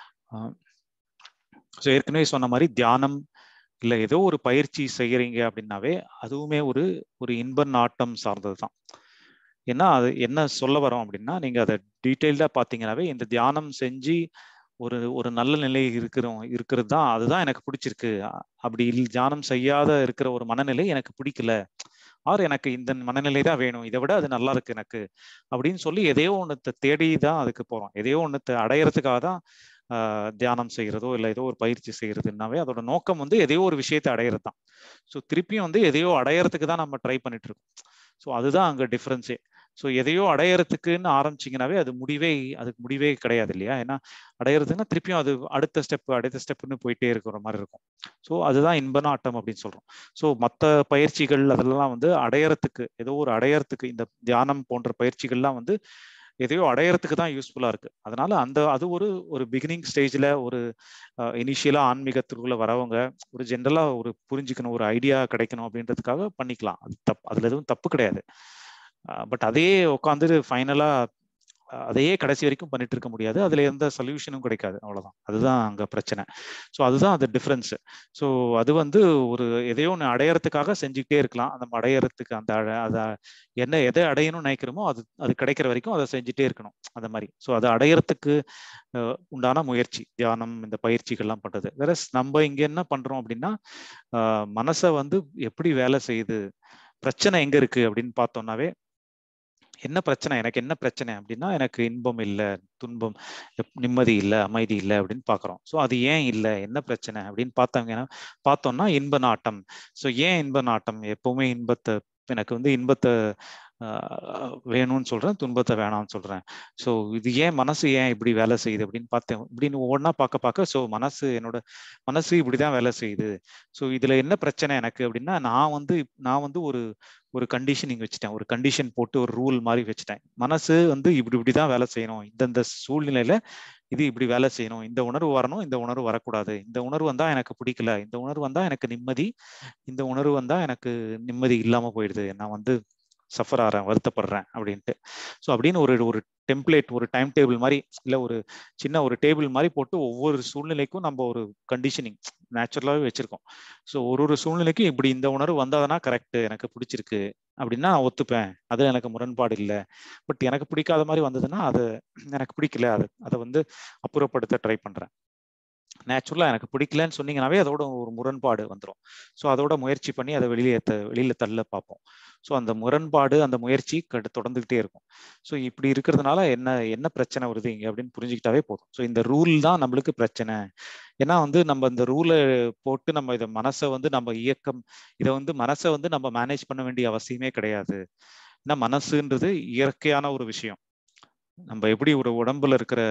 ஸோ ஏற்கனவே சொன்ன மாதிரி தியானம் இல்லை ஏதோ ஒரு பயிற்சி செய்கிறீங்க அப்படின்னாவே அதுவுமே ஒரு ஒரு இன்ப நாட்டம் சார்ந்தது தான் ஏன்னா அது என்ன சொல்ல வரோம் அப்படின்னா நீங்க அதை டீட்டெயில்டா பாத்தீங்கன்னாவே இந்த தியானம் செஞ்சு ஒரு ஒரு நல்ல நிலை இருக்கிறோம் இருக்கிறது தான் அதுதான் எனக்கு பிடிச்சிருக்கு அப்படி இல் தியானம் செய்யாத இருக்கிற ஒரு மனநிலை எனக்கு பிடிக்கல ஆர் எனக்கு இந்த மனநிலை தான் வேணும் இதை விட அது நல்லா இருக்கு எனக்கு அப்படின்னு சொல்லி எதையோ ஒன்றத்தை தேடி தான் அதுக்கு போறோம் எதையோ ஒன்றத்தை அடையறதுக்காக தான் தியானம் செய்யறதோ இல்லை ஏதோ ஒரு பயிற்சி செய்யறதுனாவே அதோட நோக்கம் வந்து எதையோ ஒரு விஷயத்தை அடையிறது தான் ஸோ திருப்பியும் வந்து எதையோ அடையறதுக்கு தான் நம்ம ட்ரை பண்ணிட்டு இருக்கோம் ஸோ அதுதான் அங்கே டிஃப்ரென்ஸே ஸோ எதையோ அடையறதுக்குன்னு ஆரம்பிச்சிங்கனாவே அது முடிவே அதுக்கு முடிவே கிடையாது இல்லையா ஏன்னா அடையறதுன்னா திருப்பியும் அது அடுத்த ஸ்டெப் அடுத்த ஸ்டெப்னு போயிட்டே இருக்கிற மாதிரி இருக்கும் ஸோ அதுதான் இன்ப நாட்டம் அப்படின்னு சொல்றோம் ஸோ மற்ற பயிற்சிகள் அதெல்லாம் வந்து அடையறதுக்கு ஏதோ ஒரு அடையறதுக்கு இந்த தியானம் போன்ற பயிற்சிகள்லாம் வந்து எதையோ அடையறதுக்கு தான் யூஸ்ஃபுல்லா இருக்கு அதனால அந்த அது ஒரு ஒரு பிகினிங் ஸ்டேஜ்ல ஒரு இனிஷியலா ஆன்மீகத்துக்குள்ள வரவங்க ஒரு ஜென்ரலா ஒரு புரிஞ்சுக்கணும் ஒரு ஐடியா கிடைக்கணும் அப்படின்றதுக்காக பண்ணிக்கலாம் அது தப்பு அதுல எதுவும் தப்பு கிடையாது பட் அதையே உட்காந்து ஃபைனலா அதையே கடைசி வரைக்கும் பண்ணிட்டு இருக்க முடியாது அதுல எந்த சொல்யூஷனும் கிடைக்காது அவ்வளவுதான் அதுதான் அங்க பிரச்சனை ஸோ அதுதான் அது டிஃப்ரென்ஸ் ஸோ அது வந்து ஒரு எதையோ ஒன்று அடையறதுக்காக செஞ்சுக்கிட்டே இருக்கலாம் அந்த அடையறதுக்கு அந்த அதை என்ன எதை அடையணும்னு நினைக்கிறோமோ அது அது கிடைக்கிற வரைக்கும் அதை செஞ்சுட்டே இருக்கணும் அந்த மாதிரி ஸோ அதை அடையறதுக்கு உண்டான முயற்சி தியானம் இந்த பயிற்சிகள்லாம் பண்றது வேற நம்ம இங்க என்ன பண்றோம் அப்படின்னா மனசை வந்து எப்படி வேலை செய்யுது பிரச்சனை எங்க இருக்கு அப்படின்னு பார்த்தோம்னாவே என்ன பிரச்சனை எனக்கு என்ன பிரச்சனை அப்படின்னா எனக்கு இன்பம் இல்லை துன்பம் நிம்மதி இல்லை அமைதி இல்லை அப்படின்னு பார்க்குறோம் ஸோ அது ஏன் இல்லை என்ன பிரச்சனை அப்படின்னு பார்த்தாங்கன்னா பார்த்தோம்னா இன்ப நாட்டம் ஸோ ஏன் இன்ப நாட்டம் எப்பவுமே இன்பத்தை எனக்கு வந்து இன்பத்தை வேணும்னு சொல்றேன் துன்பத்தை வேணாம்னு சொல்றேன் ஸோ இது ஏன் மனசு ஏன் இப்படி வேலை செய்யுது அப்படின்னு பார்த்தேன் இப்படின்னு ஒவ்வொன்றா பார்க்க பார்க்க ஸோ மனசு என்னோட மனசு இப்படிதான் வேலை செய்யுது ஸோ இதுல என்ன பிரச்சனை எனக்கு அப்படின்னா நான் வந்து நான் வந்து ஒரு ஒரு கண்டிஷனிங் வச்சுட்டேன் ஒரு கண்டிஷன் போட்டு ஒரு ரூல் மாதிரி வச்சுட்டேன் மனசு வந்து இப்படி இப்படிதான் வேலை செய்யணும் இந்தந்த சூழ்நிலையில இது இப்படி வேலை செய்யணும் இந்த உணர்வு வரணும் இந்த உணர்வு வரக்கூடாது இந்த உணர்வு வந்தா எனக்கு பிடிக்கல இந்த உணர்வு வந்தா எனக்கு நிம்மதி இந்த உணர்வு வந்தா எனக்கு நிம்மதி இல்லாம போயிடுது நான் வந்து சஃபர் ஆகிறேன் வருத்தப்படுறேன் அப்படின்ட்டு ஸோ அப்படின்னு ஒரு ஒரு டெம்ப்ளேட் ஒரு டைம் டேபிள் மாதிரி இல்லை ஒரு சின்ன ஒரு டேபிள் மாதிரி போட்டு ஒவ்வொரு சூழ்நிலைக்கும் நம்ம ஒரு கண்டிஷனிங் நேச்சுரலாகவே வச்சிருக்கோம் ஸோ ஒரு ஒரு சூழ்நிலைக்கும் இப்படி இந்த உணர்வு வந்தாதானா கரெக்ட் எனக்கு பிடிச்சிருக்கு அப்படின்னா நான் ஒத்துப்பேன் அது எனக்கு முரண்பாடு இல்லை பட் எனக்கு பிடிக்காத மாதிரி வந்ததுன்னா அது எனக்கு பிடிக்கல அது அதை வந்து அப்புறப்படுத்த ட்ரை பண்ணுறேன் நேச்சுரலாக எனக்கு பிடிக்கலன்னு சொன்னீங்கன்னாவே அதோட ஒரு முரண்பாடு வந்துடும் ஸோ அதோட முயற்சி பண்ணி அதை வெளியே வெளியில தள்ள பார்ப்போம் ஸோ அந்த முரண்பாடு அந்த முயற்சி தொடர்ந்துகிட்டே இருக்கும் ஸோ இப்படி இருக்கிறதுனால என்ன என்ன பிரச்சனை வருது இங்க அப்படின்னு புரிஞ்சுக்கிட்டாவே போதும் ஸோ இந்த ரூல் தான் நம்மளுக்கு பிரச்சனை ஏன்னா வந்து நம்ம இந்த ரூலை போட்டு நம்ம இதை மனசை வந்து நம்ம இயக்கம் இதை வந்து மனசை வந்து நம்ம மேனேஜ் பண்ண வேண்டிய அவசியமே கிடையாது ஏன்னா மனசுன்றது இயற்கையான ஒரு விஷயம் நம்ம எப்படி ஒரு உடம்புல இருக்கிற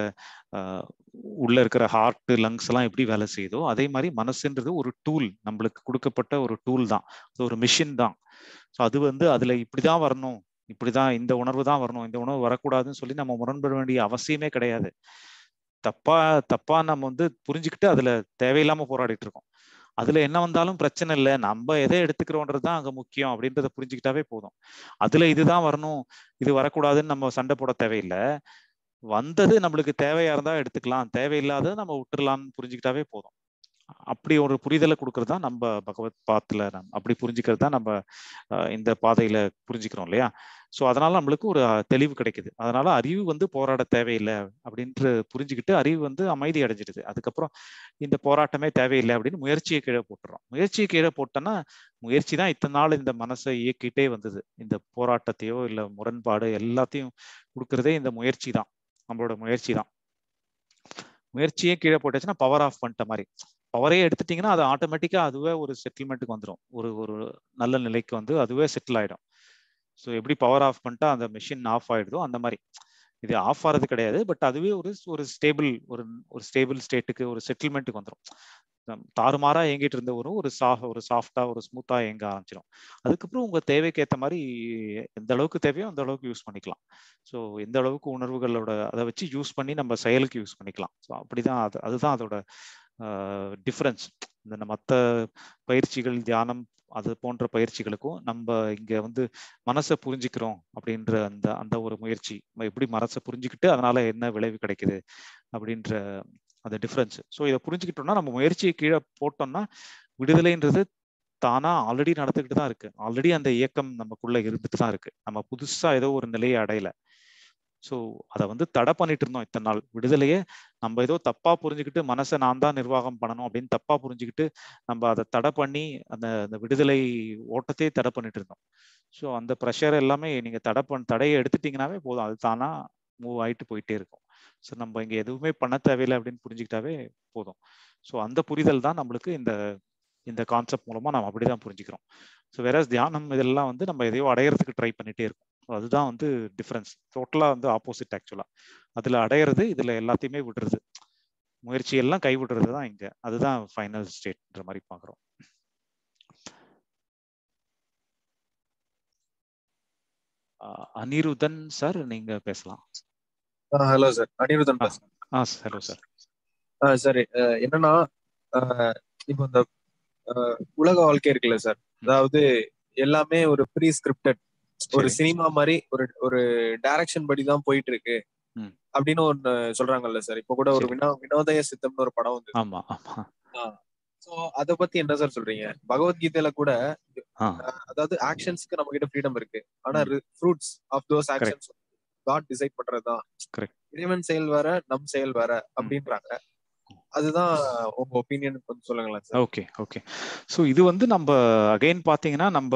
உள்ள இருக்கிற ஹார்ட் லங்ஸ் எல்லாம் எப்படி வேலை செய்யுதோ அதே மாதிரி மனசுன்றது ஒரு டூல் நம்மளுக்கு கொடுக்கப்பட்ட ஒரு டூல் தான் அது ஒரு மிஷின் தான் ஸோ அது வந்து அதுல இப்படிதான் வரணும் இப்படிதான் இந்த உணர்வு தான் வரணும் இந்த உணர்வு வரக்கூடாதுன்னு சொல்லி நம்ம முரண்பட வேண்டிய அவசியமே கிடையாது தப்பா தப்பா நம்ம வந்து புரிஞ்சுக்கிட்டு அதுல தேவையில்லாம போராடிட்டு இருக்கோம் அதுல என்ன வந்தாலும் பிரச்சனை இல்லை நம்ம எதை எடுத்துக்கிறோன்றது தான் அங்க முக்கியம் அப்படின்றத புரிஞ்சுக்கிட்டாவே போதும் அதுல இதுதான் வரணும் இது வரக்கூடாதுன்னு நம்ம சண்டை போட தேவையில்லை வந்தது நம்மளுக்கு தேவையா இருந்தா எடுத்துக்கலாம் தேவையில்லாத நம்ம விட்டுறலாம்னு புரிஞ்சுக்கிட்டாவே போதும் அப்படி ஒரு புரிதலை கொடுக்கறது தான் நம்ம பகவத் பாத்துல அப்படி புரிஞ்சுக்கிறது தான் நம்ம இந்த பாதையில புரிஞ்சுக்கிறோம் இல்லையா ஸோ அதனால நம்மளுக்கு ஒரு தெளிவு கிடைக்குது அதனால அறிவு வந்து போராட தேவையில்லை அப்படின்ட்டு புரிஞ்சுக்கிட்டு அறிவு வந்து அமைதி அடைஞ்சிடுது அதுக்கப்புறம் இந்த போராட்டமே தேவையில்லை அப்படின்னு முயற்சியை கீழே போட்டுறோம் முயற்சியை கீழே போட்டோன்னா முயற்சி தான் இத்தனை நாள் இந்த மனசை இயக்கிட்டே வந்தது இந்த போராட்டத்தையோ இல்லை முரண்பாடு எல்லாத்தையும் கொடுக்கறதே இந்த முயற்சி தான் நம்மளோட முயற்சி தான் முயற்சியே கீழே போட்டுச்சுன்னா பவர் ஆஃப் பண்ணிட்ட மாதிரி பவரே எடுத்துட்டீங்கன்னா அது ஆட்டோமேட்டிக்கா அதுவே ஒரு செட்டில்மெண்ட்டுக்கு வந்துடும் ஒரு ஒரு நல்ல நிலைக்கு வந்து அதுவே செட்டில் ஆயிடும் ஸோ எப்படி பவர் ஆஃப் பண்ணிட்டா அந்த மிஷின் ஆஃப் ஆயிடுதோ அந்த மாதிரி இது ஆஃப் ஆகிறது கிடையாது பட் அதுவே ஒரு ஒரு ஸ்டேபிள் ஒரு ஒரு ஸ்டேபிள் ஸ்டேட்டுக்கு ஒரு செட்டில்மெண்ட்டுக்கு வந்துடும் தாறுமாறா இயங்கிட்டு இருந்த ஒரு ஒரு சா ஒரு சாஃப்டா ஒரு ஸ்மூத்தா இயங்க ஆரம்பிச்சிடும் அதுக்கப்புறம் உங்க தேவைக்கு ஏற்ற மாதிரி எந்த அளவுக்கு தேவையோ அந்த அளவுக்கு யூஸ் பண்ணிக்கலாம் ஸோ எந்த அளவுக்கு உணர்வுகளோட அதை வச்சு யூஸ் பண்ணி நம்ம செயலுக்கு யூஸ் பண்ணிக்கலாம் ஸோ அப்படிதான் அது அதுதான் அதோட டிஃப்ரென்ஸ் இந்த மற்ற பயிற்சிகள் தியானம் அது போன்ற பயிற்சிகளுக்கும் நம்ம இங்க வந்து மனசை புரிஞ்சுக்கிறோம் அப்படின்ற அந்த அந்த ஒரு முயற்சி எப்படி மனசை புரிஞ்சுக்கிட்டு அதனால என்ன விளைவு கிடைக்குது அப்படின்ற அந்த டிஃப்ரென்ஸ் ஸோ இதை புரிஞ்சுக்கிட்டோம்னா நம்ம முயற்சியை கீழே போட்டோம்னா விடுதலைன்றது தானா ஆல்ரெடி நடந்துக்கிட்டு தான் இருக்கு ஆல்ரெடி அந்த இயக்கம் நமக்குள்ள இருந்துட்டு தான் இருக்கு நம்ம புதுசா ஏதோ ஒரு நிலையை அடையல ஸோ அதை வந்து தடை பண்ணிட்டு இருந்தோம் இத்தனை நாள் விடுதலையே நம்ம ஏதோ தப்பா புரிஞ்சுக்கிட்டு மனசை நான் தான் நிர்வாகம் பண்ணணும் அப்படின்னு தப்பா புரிஞ்சுக்கிட்டு நம்ம அதை தடை பண்ணி அந்த அந்த விடுதலை ஓட்டத்தையே தடை பண்ணிட்டு இருந்தோம் ஸோ அந்த ப்ரெஷர் எல்லாமே நீங்க தடை பண்ண தடையை எடுத்துட்டீங்கன்னாவே போதும் அது தானா மூவ் ஆயிட்டு போயிட்டே இருக்கும் ஸோ நம்ம இங்க எதுவுமே பண்ண தேவையில்லை அப்படின்னு புரிஞ்சுக்கிட்டாவே போதும் ஸோ அந்த புரிதல் தான் நம்மளுக்கு இந்த இந்த கான்செப்ட் மூலமா நம்ம அப்படிதான் புரிஞ்சுக்கிறோம் ஸோ வேற தியானம் இதெல்லாம் வந்து நம்ம எதையோ அடையறதுக்கு ட்ரை பண்ணிட்டே இருக்கோம் அதுதான் வந்து டிஃப்ரென்ஸ் டோட்டலா வந்து ஆப்போசிட் ஆக்சுவலா அதுல அடையிறது இதுல எல்லாத்தையுமே விடுறது முயற்சி எல்லாம் கை விடுறது தான் இங்க அதுதான் ஃபைனல் ஸ்டேட்ன்ற மாதிரி பாக்குறோம் அனிருதன் சார் நீங்க பேசலாம் ஹலோ சார் அனிருதன் பேசுறேன் ஆ ஹலோ சார் சரி என்னன்னா இப்போ இந்த உலக வாழ்க்கை இருக்குல்ல சார் அதாவது எல்லாமே ஒரு ப்ரீ ஸ்கிரிப்டட் ஒரு சினிமா மாதிரி ஒரு ஒரு டைரக்ஷன் படி தான் போயிட்டு இருக்கு அப்படின்னு ஒண்ணு சொல்றாங்கல்ல சார் இப்ப கூட ஒரு வினோ வினோதய சித்தம்னு ஒரு படம் வந்து ஆமா ஆமா சோ அத பத்தி என்ன சார் சொல்றீங்க பகவத்கீதையில கூட அதாவது ஆக்ஷன்ஸ்க்கு நம்ம கிட்ட ஃப்ரீடம் இருக்கு ஆனா fruits of those actions God decide பண்றதுதான் இறைவன் செயல் வேற நம் செயல் வேற அப்படின்றாங்க அதுதான் உங்க ஒப்பீனியன் கொஞ்சம் சொல்லுங்களேன் சார் ஓகே ஓகே ஸோ இது வந்து நம்ம அகைன் பாத்தீங்கன்னா நம்ம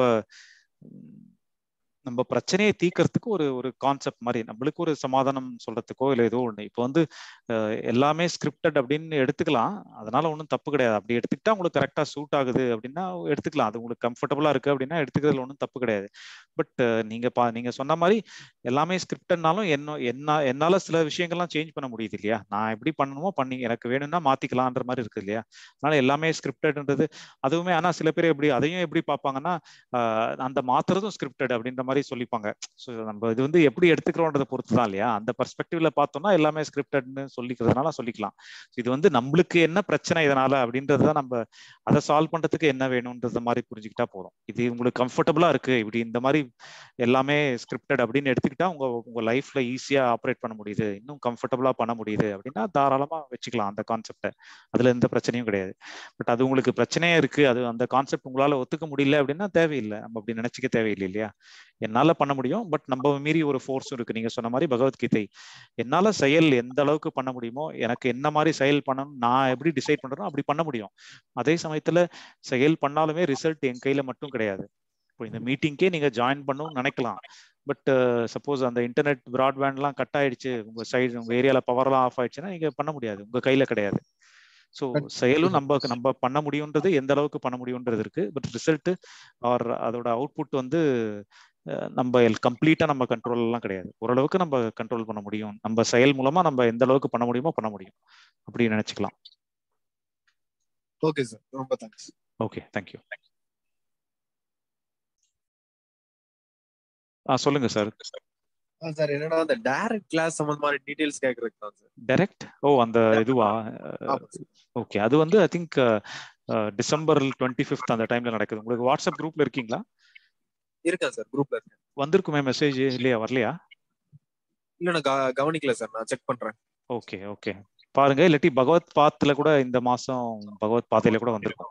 நம்ம பிரச்சனையை தீக்கிறதுக்கு ஒரு ஒரு கான்செப்ட் மாதிரி நம்மளுக்கு ஒரு சமாதானம் சொல்றதுக்கோ இல்லை ஏதோ ஒண்ணு இப்போ வந்து எல்லாமே ஸ்கிரிப்டட் அப்படின்னு எடுத்துக்கலாம் அதனால ஒன்றும் தப்பு கிடையாது அப்படி எடுத்துக்கிட்டா உங்களுக்கு கரெக்டா சூட் ஆகுது அப்படின்னா எடுத்துக்கலாம் அது உங்களுக்கு கம்ஃபர்டபுளா இருக்கு அப்படின்னா எடுத்துக்கிறதுல ஒன்றும் தப்பு கிடையாது பட் நீங்க பா நீங்க சொன்ன மாதிரி எல்லாமே ஸ்கிரிப்டட்னாலும் என்ன என்ன என்னால சில விஷயங்கள்லாம் சேஞ்ச் பண்ண முடியுது இல்லையா நான் எப்படி பண்ணணுமோ பண்ணி எனக்கு வேணும்னா மாத்திக்கலான்ற மாதிரி இருக்கு இல்லையா அதனால எல்லாமே ஸ்கிரிப்டட்ன்றது அதுவுமே ஆனா சில பேர் எப்படி அதையும் எப்படி பார்ப்பாங்கன்னா அந்த மாத்துறதும் ஸ்கிரிப்டட் அப்படின்ற மாதிரி சொல்லிப்பாங்க ஸோ நம்ம இது வந்து எப்படி எடுத்துக்கிறோன்றதை பொறுத்து தான் இல்லையா அந்த பர்ஸ்பெக்டிவ்ல பார்த்தோம்னா எல்லாமே ஸ்கிரிப்டட்னு சொல்லிக்கிறதுனால சொல்லிக்கலாம் இது வந்து நம்மளுக்கு என்ன பிரச்சனை இதனால அப்படின்றத நம்ம அதை சால்வ் பண்றதுக்கு என்ன வேணும்ன்றத மாதிரி புரிஞ்சுக்கிட்டா போதும் இது உங்களுக்கு கம்ஃபர்டபுளா இருக்கு இப்படி இந்த மாதிரி எல்லாமே ஸ்கிரிப்டட் அப்படின்னு எடுத்துக்கிட்டா உங்க உங்க லைஃப்ல ஈஸியா ஆப்ரேட் பண்ண முடியுது இன்னும் கம்ஃபர்டபுளா பண்ண முடியுது அப்படின்னா தாராளமா வச்சுக்கலாம் அந்த கான்செப்டை அதுல எந்த பிரச்சனையும் கிடையாது பட் அது உங்களுக்கு பிரச்சனையே இருக்கு அது அந்த கான்செப்ட் உங்களால ஒத்துக்க முடியல அப்படின்னா தேவையில்லை நம்ம அப்படி நினைச்சுக்க தேவையில்லை இல்லையா என்னால பண்ண முடியும் பட் நம்ம மீறி ஒரு ஃபோர்ஸும் இருக்கு நீங்க சொன்ன மாதிரி பகவத்கீதை என்னால செயல் எந்த அளவுக்கு பண்ண முடியுமோ எனக்கு என்ன மாதிரி செயல் பண்ணணும் நான் எப்படி டிசைட் பண்றேனோ அப்படி பண்ண முடியும் அதே சமயத்துல செயல் பண்ணாலுமே ரிசல்ட் என் கையில மட்டும் கிடையாது இப்போ இந்த மீட்டிங்க்கே நீங்க ஜாயின் பண்ணணும்னு நினைக்கலாம் பட் சப்போஸ் அந்த இன்டர்நெட் ப்ராட்பேண்ட்லாம் கட் ஆயிடுச்சு உங்க சைடு உங்க ஏரியால பவர்லாம் ஆஃப் ஆயிடுச்சுன்னா நீங்க பண்ண முடியாது உங்க கையில கிடையாது ஸோ செயலும் நம்ம நம்ம பண்ண முடியுன்றது எந்த அளவுக்கு பண்ண முடியுன்றது இருக்கு பட் ரிசல்ட் ஆர் அதோட அவுட்புட் வந்து நம்ம கம்ப்ளீட்டா நம்ம கண்ட்ரோல் எல்லாம் கிடையாது ஓரளவுக்கு நம்ம கண்ட்ரோல் பண்ண முடியும் நம்ம செயல் மூலமா நம்ம எந்த அளவுக்கு பண்ண முடியுமோ பண்ண முடியும் அப்படி நினைச்சுக்கலாம் ஓகே சார் ரொம்ப தேங்க்ஸ் ஓகே தேங்க்யூ ஆ சொல்லுங்க சார் சார் என்னன்னா அந்த டைரக்ட் கிளாஸ் சம்பந்தமான டீடைல்ஸ் கேக்குறதுக்கு தான் சார் டைரக்ட் ஓ அந்த இதுவா ஓகே அது வந்து I think December twenty fifth அந்த டைம்ல நடக்குது உங்களுக்கு வாட்ஸ்அப் குரூப்ல இருக்கீங்களா இருக்கேன் சார் குரூப்ல இருக்கேன் வந்திருக்குமே மெசேஜ் இல்லையா வரலையா இல்ல நான் கவனிக்கல சார் நான் செக் பண்றேன் ஓகே ஓகே பாருங்க இல்லாட்டி பகவத் பாத்துல கூட இந்த மாசம் பகவத் பாதையில கூட வந்திருக்கும்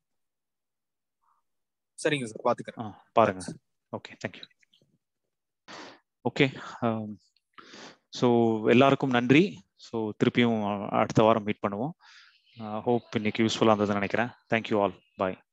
சரிங்க சார் பாத்துக்கிறேன் பாருங்க ஓகே தேங்க்யூ ஓகே ஸோ எல்லாருக்கும் நன்றி ஸோ திருப்பியும் அடுத்த வாரம் மீட் பண்ணுவோம் ஹோப் இன்னைக்கு யூஸ்ஃபுல்லாக இருந்ததுன்னு நினைக்கிறேன் தேங்க்யூ ஆல் பாய்